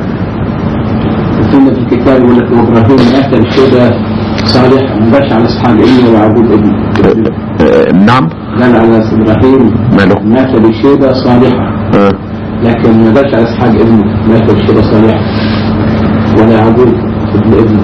ثم في الكتاب يقول لك وابراهيم اتى بشهدة صالح ما جاش على اسحاق ابنه ويعقوب ابنه آه، نعم قال على ابراهيم ماله مات بشهدة صالحة آه. لكن ما جاش على اسحاق ابنه مات بشهدة صالحة ولا يعقوب ابن ابنه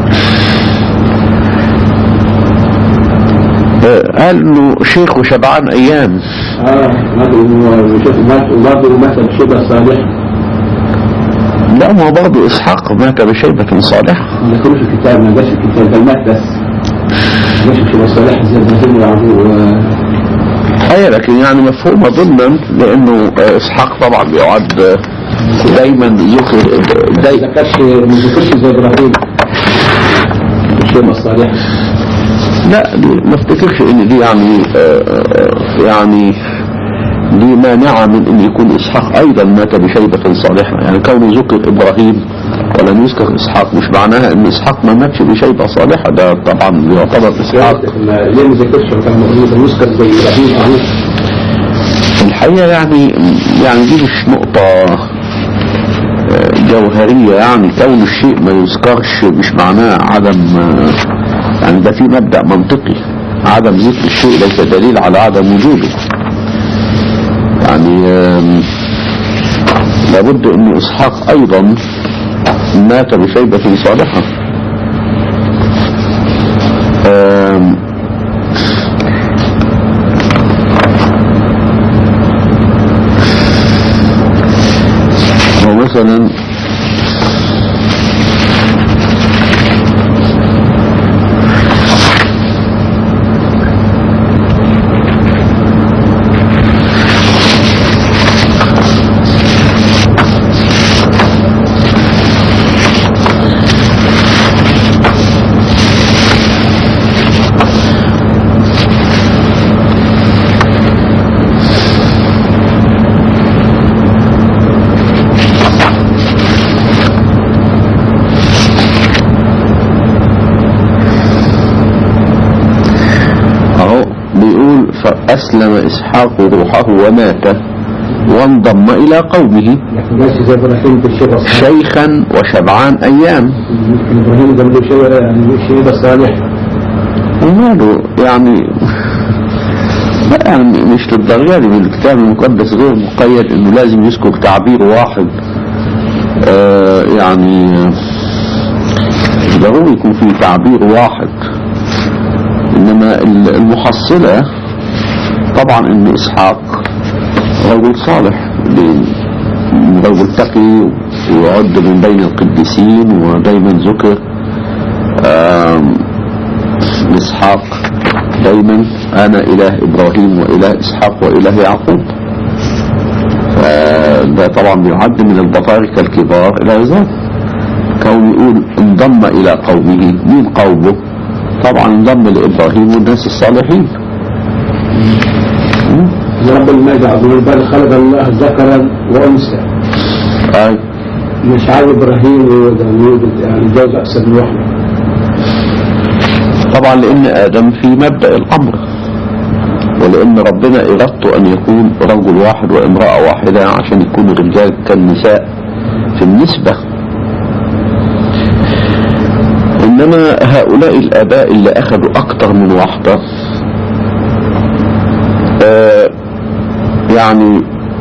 آه، قال انه شيخ وشبعان ايام اه مات وشوف مات وبرضه مات بشهدة صالحة لا ما هو برضه اسحاق مات بشيبة صالحة ما ذكروش في الكتاب ما جاش في الكتاب ده مات بس ما جاش بشهدة صالحة زي ابراهيم ويعقوب اي لكن يعني مفهومة ضمنا لانه آه، اسحاق طبعا بيعد آه، دايما ذكر ما داي ذكرش ما ذكرش زي ابراهيم الشهدة الصالحة لا دي ما افتكرش ان دي يعني آه، آه، يعني دي مانعة من ان يكون اسحاق ايضا مات بشيبة صالحة يعني كونه ذكر ابراهيم ولم يذكر اسحاق مش معناها ان اسحاق ما ماتش بشيبة صالحة ده طبعا يعتبر اسحاق ليه ما ذكرش كان موجود يذكر زي ابراهيم معروف الحقيقة يعني يعني دي مش نقطة آه، جوهرية يعني كون الشيء ما يذكرش مش معناه عدم آه، يعني ده في مبدأ منطقي عدم ذكر الشيء ليس دليل على عدم وجوده يعني آم، لابد ان اسحاق ايضا مات بشيبة صالحة آم، ومثلا اهو بيقول فأسلم إسحاق روحه ومات وانضم إلى قومه لكن ماشي زي ابراهيم بالشهدة الصالحة شيخا وشبعان أيام يمكن ابراهيم ده له شهدة يعني شهدة صالحة وماله يعني لا يعني مش للدرجة دي من الكتاب المقدس غير مقيد انه لازم يذكر تعبير واحد آه يعني آه، ضروري يكون في تعبير واحد انما ال- المحصلة طبعا ان اسحاق رجل صالح ل- رجل تقي ويعد من بين القديسين ودايما ذكر آم، إسحاق دايما أنا إله إبراهيم وإله إسحاق وإله يعقوب فده طبعا بيعد من البطاركة الكبار إلى ذلك كون يقول انضم إلى قومه مين قومه طبعا انضم لإبراهيم والناس الصالحين رب المجد عظيم بل خلق الله ذكرا وانثى آي مش عارف ابراهيم وداوود يعني جوز اكثر من واحده طبعا لأن آدم في مبدأ الأمر ولأن ربنا إرادته أن يكون رجل واحد وامرأة واحدة عشان يكون الرجال كالنساء في النسبة إنما هؤلاء الآباء اللي أخذوا أكتر من واحدة آه يعني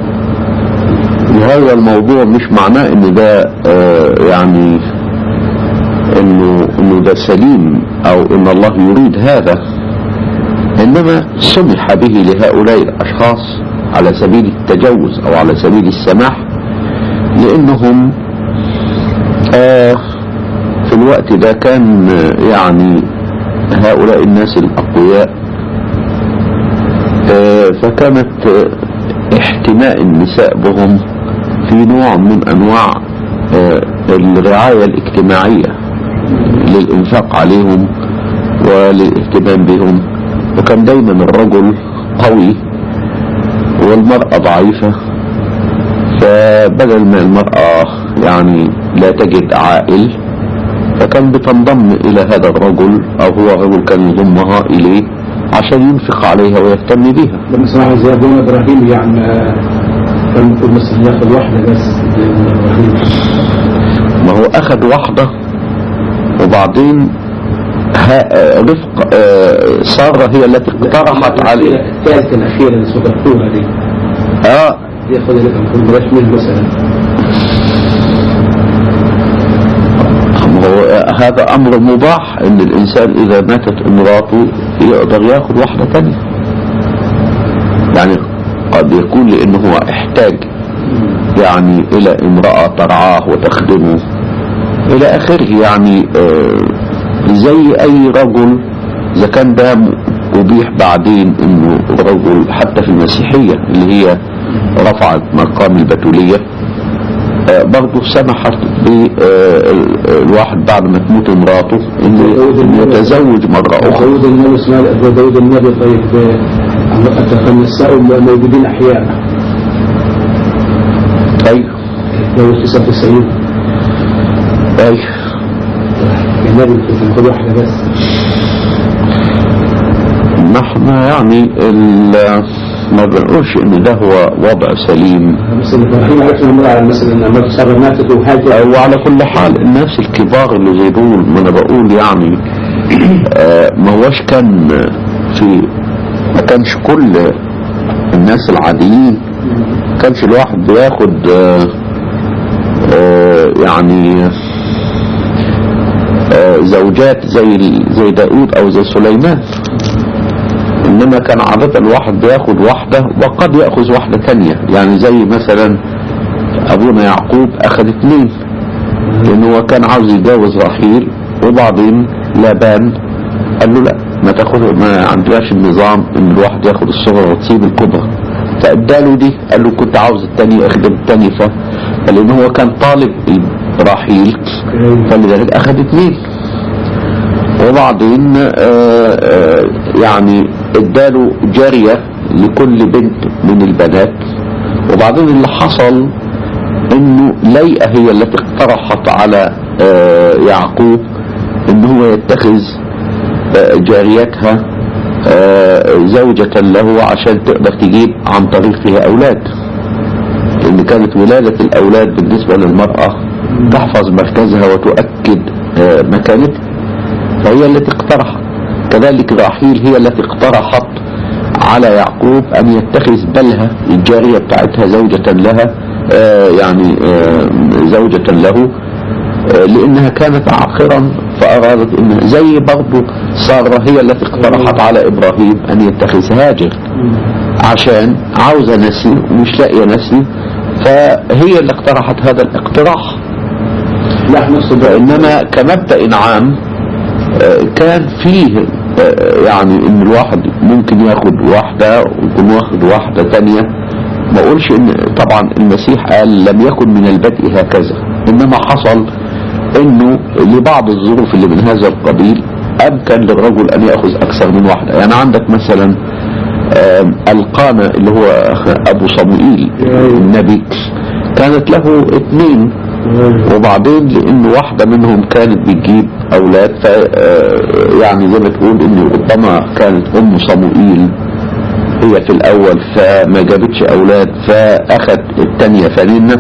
هذا الموضوع مش معناه ان ده آه يعني انه انه ده سليم او ان الله يريد هذا إنما سمح به لهؤلاء الأشخاص على سبيل التجوز أو على سبيل السماح لأنهم آه في الوقت ده كان آه، يعني هؤلاء الناس الأقوياء آه، فكانت آه، احتماء النساء بهم في نوع من أنواع آه، الرعاية الاجتماعية للإنفاق عليهم وللاهتمام بهم وكان دايما الرجل قوي والمرأة ضعيفة فبدل ما المرأة يعني لا تجد عائل فكان بتنضم إلى هذا الرجل أو هو رجل كان يضمها إليه عشان ينفق عليها ويهتم بها لما سمعنا زي ابونا ابراهيم يعني آه، كان المفروض مثلا ياخذ واحده بس زي أبونا ابراهيم ما هو أخذ واحدة وبعدين ها آه، رفق آه، سارة هي التي اقترحت عليه الثالثه الاخيره اللي ذكرتوها دي اه ياخذ لك المفروض بلاش منه مثلا ما هو هذا امر مباح ان الانسان اذا ماتت امراته يقدر ياخد واحدة تانية يعني قد يكون لانه هو احتاج يعني الى امرأة ترعاه وتخدمه الى اخره يعني آه، زي اي رجل اذا كان ده ابيح بعدين انه الرجل حتى في المسيحية اللي هي رفعت مقام البتولية آه، برضه سمحت بالواحد بعد ما تموت امراته انه إنه يتزوج مرة اخرى داود النبي اسماعيل أبو داود النبي طيب آه، النساء موجودين احياء ايوه لو 99 ايوه النبي ياخذ واحده بس نحن يعني ال- ما بنقولش ان ده هو وضع سليم مثلا ابراهيم عرفنا المرأة مثلا ان مرته ساره ماتت وهاجر وعلى كل حال الناس الكبار اللي زي دول ما انا بقول يعني آه، ما هوش كان في ما كانش كل الناس العاديين كانش الواحد بياخد آه، آه، يعني آه، زوجات زي زي داود او زي سليمان انما كان عادة الواحد بياخد واحدة وقد يأخذ واحدة تانية يعني زي مثلا ابونا يعقوب اخذ اتنين لان هو كان عاوز يتجوز رحيل وبعدين لابان قال له لا ما تاخد ما عندناش النظام ان الواحد ياخد الصغرى وتسيب الكبرى فاداله دي قال له كنت عاوز التاني اخدم التاني ف لان هو كان طالب رحيل فلذلك اخذ اتنين وبعدين آه، آه، يعني اداله جارية لكل بنت من البنات وبعدين اللي حصل انه ليئة هي التي اقترحت على آه، يعقوب ان هو يتخذ آه، جاريتها آه، زوجة له عشان تقدر تجيب عن طريقها اولاد لان كانت ولادة الاولاد بالنسبة للمرأة تحفظ مركزها وتؤكد آه، مكانتها فهي التي اقترحت كذلك راحيل هي التي اقترحت على يعقوب ان يتخذ بلها الجارية بتاعتها زوجة لها آه، يعني آه، زوجة له آه، لانها كانت عاقرا فارادت انها زي برضو سارة هي التي اقترحت على ابراهيم ان يتخذ هاجر عشان عاوزة نسل ومش لاقية نسل فهي اللي اقترحت هذا الاقتراح لا نفسه فإنما كمبدأ عام آه، كان فيه آه، يعني ان الواحد ممكن ياخد واحدة ويكون واخد واحدة تانية ما اقولش ان طبعا المسيح قال لم يكن من البدء هكذا انما حصل انه لبعض الظروف اللي من هذا القبيل امكن للرجل ان ياخذ اكثر من واحدة يعني عندك مثلا آم، القامة اللي هو ابو صموئيل النبي كانت له اثنين وبعدين لان واحدة منهم كانت بتجيب اولاد ف آه، يعني زي ما تقول ان ربما كانت ام صموئيل هي في الاول فما جابتش اولاد فاخد التانية فنينة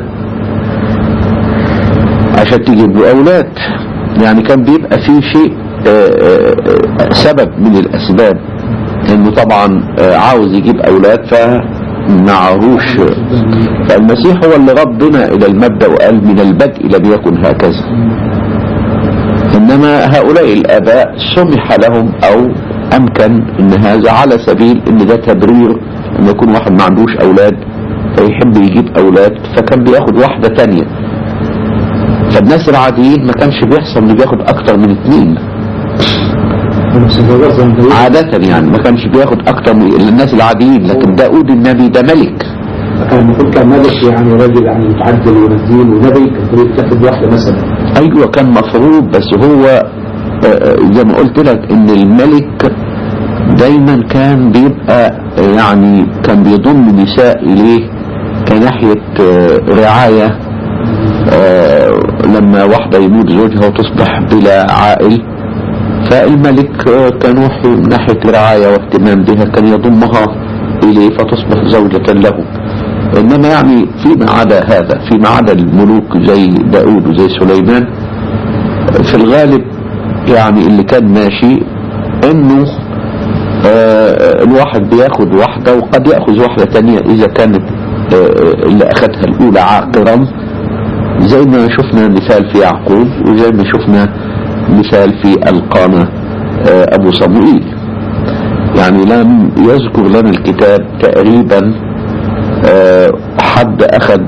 عشان تجيب له اولاد يعني كان بيبقى فيه شيء آه، آه، آه، سبب من الاسباب انه طبعا آه، عاوز يجيب اولاد فمعهوش فالمسيح هو اللي ردنا الى المبدأ وقال من البدء لم يكن هكذا انما هؤلاء الاباء سمح لهم او امكن ان هذا على سبيل ان ده تبرير ان يكون واحد ما عندوش اولاد فيحب يجيب اولاد فكان بياخد واحدة تانية فالناس العاديين ما كانش بيحصل انه بياخد اكتر من اتنين نفس الجواز زي ما بيقول. عادة يعني ما كانش بياخد اكتر من الناس العاديين لكن داود النبي ده ملك كان المفروض كان ملك يعني راجل يعني متعدل ودين ونبي كان المفروض تاخد واحدة مثلا ايوه كان مفروض بس هو آه، آه، زي ما قلت لك ان الملك دايما كان بيبقى آه، يعني كان بيضم نساء اليه كناحية آه، رعاية آه، لما واحدة يموت زوجها وتصبح بلا عائل فالملك آه، كان وحي من ناحية رعاية واهتمام بها كان يضمها إليه فتصبح زوجة له إنما يعني فيما عدا هذا فيما عدا الملوك زي داود وزي سليمان في الغالب يعني اللي كان ماشي انه آه، الواحد بياخد واحدة وقد يأخذ واحدة تانية اذا كانت آه، اللي اخدها الاولى عاقرا زي ما شفنا مثال في يعقوب وزي ما شفنا مثال في القانا آه، ابو صموئيل يعني لم يذكر لنا الكتاب تقريبا آه، حد اخذ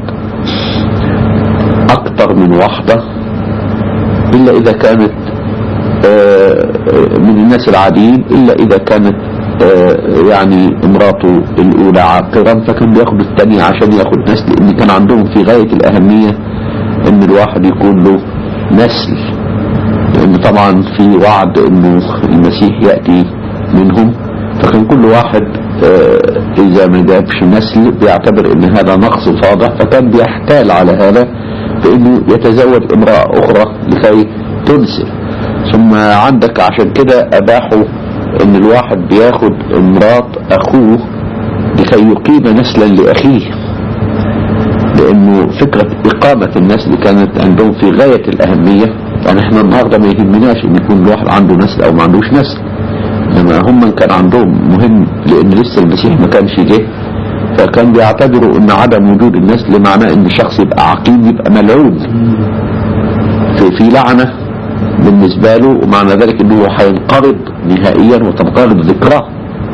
اكتر من واحدة الا اذا كانت آه، من الناس العاديين الا اذا كانت آه، يعني امراته الاولى عاقرا فكان بياخد الثانية عشان ياخد نسل لان كان عندهم في غاية الاهمية ان الواحد يكون له نسل لان طبعا في وعد انه المسيح يأتي منهم فكان كل واحد آه، اذا ما جابش نسل بيعتبر ان هذا نقص فاضح فكان بيحتال على هذا بانه يتزوج امرأة اخرى لكي تنسل ثم عندك عشان كده اباحوا ان الواحد بياخد امرات اخوه لكي يقيم نسلا لاخيه لانه فكرة اقامة النسل كانت عندهم في غاية الاهمية يعني احنا النهاردة ما يهمناش ان يكون الواحد عنده نسل او ما عندوش نسل انما هم كان عندهم مهم لان لسه المسيح ما كانش جه فكان بيعتبروا ان عدم وجود النسل معناه ان الشخص يبقى عقيم يبقى ملعون في, في لعنة بالنسبة له ومعنى ذلك انه هينقرض نهائيا وتنقرض ذكراه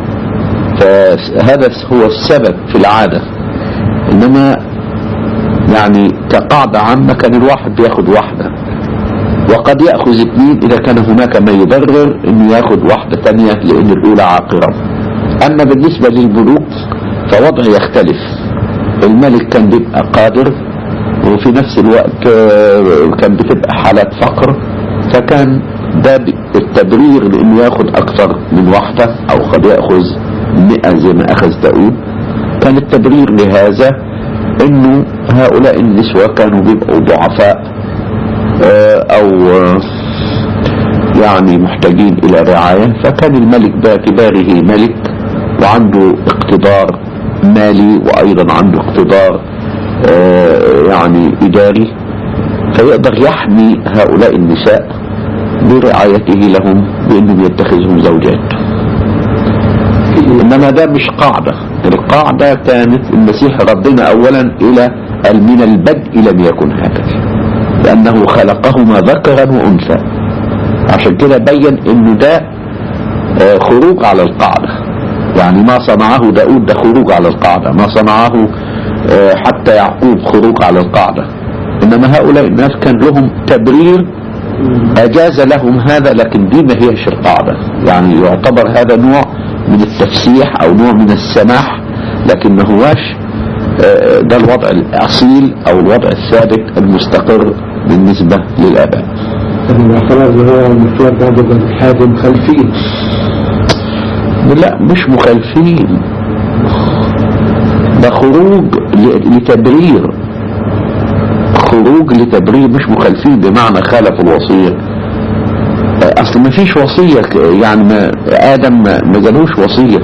فهذا هو السبب في العادة انما يعني كقاعدة عامة كان الواحد بياخد واحدة وقد يأخذ اثنين اذا كان هناك ما يبرر انه ياخد واحدة تانية لان الاولى عاقرة اما بالنسبة للملوك فوضع يختلف الملك كان بيبقى قادر وفي نفس الوقت آه، كان بتبقى حالات فقر فكان ده ب- التبرير لانه ياخد اكثر من واحدة او قد ياخذ مئة زي ما اخذ داود كان التبرير لهذا انه هؤلاء النسوة كانوا بيبقوا ضعفاء آه، او آه، يعني محتاجين الى رعاية فكان الملك باعتباره ملك وعنده اقتدار مالي وايضا عنده اقتدار آه، يعني اداري فيقدر يحمي هؤلاء النساء برعايته لهم بانهم يتخذهم زوجات انما ده مش قاعدة القاعدة كانت المسيح ردنا اولا الى قال من البدء لم يكن هكذا لانه خلقهما ذكرا وانثى عشان كده بين انه ده آه، خروج على القاعدة يعني ما صنعه داود ده خروج على القاعدة ما صنعه آه، حتى يعقوب خروج على القاعدة انما هؤلاء الناس كان لهم تبرير اجاز لهم هذا لكن دي ما هيش القاعدة يعني يعتبر هذا نوع من التفسيح او نوع من السماح لكن ما هواش آه، ده الوضع الاصيل او الوضع الثابت المستقر بالنسبة للاباء طب الاعتراض اللي هو المشوار ده بيبقى الحاكم خلفين لا مش مخالفين ده خروج ل- لتبرير خروج لتبرير مش مخالفين بمعنى خالف الوصية آه، اصل ما فيش وصية ك- يعني ما ادم ما ما جالوش وصية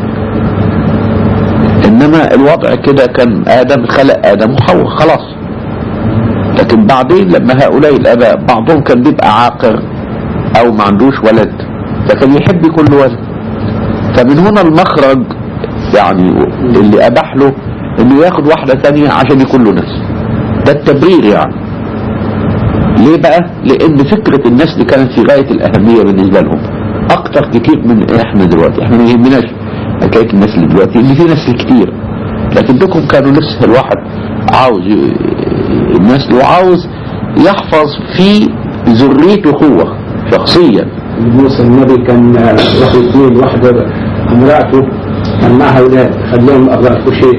انما الوضع كده كان ادم خلق ادم وحواء خلاص لكن بعدين لما هؤلاء الاباء بعضهم كان بيبقى عاقر او ما عندوش ولد فكان يحب يكون له ولد فمن هنا المخرج يعني اللي اباح له انه ياخد واحدة تانية عشان يكون له نسل ده التبرير يعني ليه بقى لان فكرة النسل كانت في غاية الاهمية بالنسبة لهم اكتر كتير من احنا دلوقتي احنا ما يهمناش حكايه الناس اللي دلوقتي اللي في نسل كتير لكن دول كانوا لسه الواحد عاوز ي- النسل وعاوز يحفظ في ذريته هو شخصيا موسى النبي كان آه، واحد اثنين واحدة امرأته كان معها أولاد خليهم أبرار كشي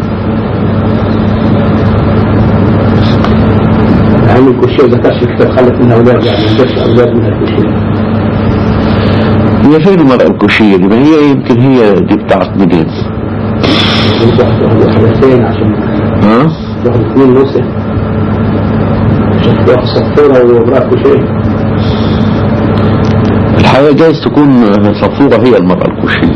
يعني الكشي ذكرش في الكتاب خلت منها أولاد يعني ما ذكرش أولاد منها الكشي هي فين المرأة الكوشية دي ما هي يمكن هي دي بتاعت مدين واحد حدثين عشان ها واحد اثنين موسى عشان واحد صفورة وامرأة كشي الحقيقة جايز تكون صفورة هي المرأة الكوشية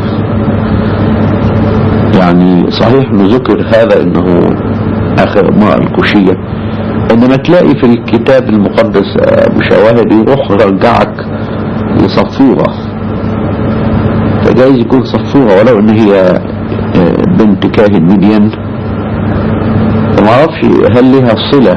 يعني صحيح انه ذكر هذا انه اخر المرأة الكوشية انما تلاقي في الكتاب المقدس آه، بشواهد يروح رجعك لصفورة فجايز يكون صفورة ولو ان هي آه، بنت كاهن مدين فما اعرفش هل لها صلة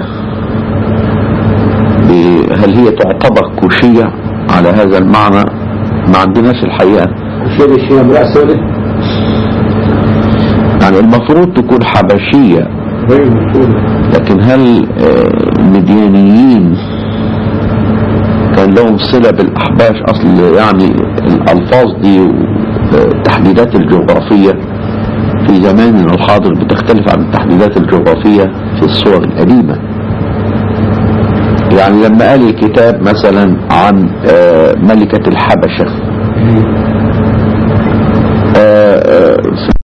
ب- هل هي تعتبر كوشية على هذا المعنى ما عندناش الحقيقة كشي دي شيء امرأة سوداء يعني المفروض تكون حبشية غير مفهوم لكن هل آه، المديانيين كان لهم صلة بالأحباش أصل يعني الألفاظ دي والتحديدات الجغرافية في زماننا الحاضر بتختلف عن التحديدات الجغرافية في الصور القديمة يعني لما قال الكتاب مثلا عن آه، ملكة الحبشة آه، آه، في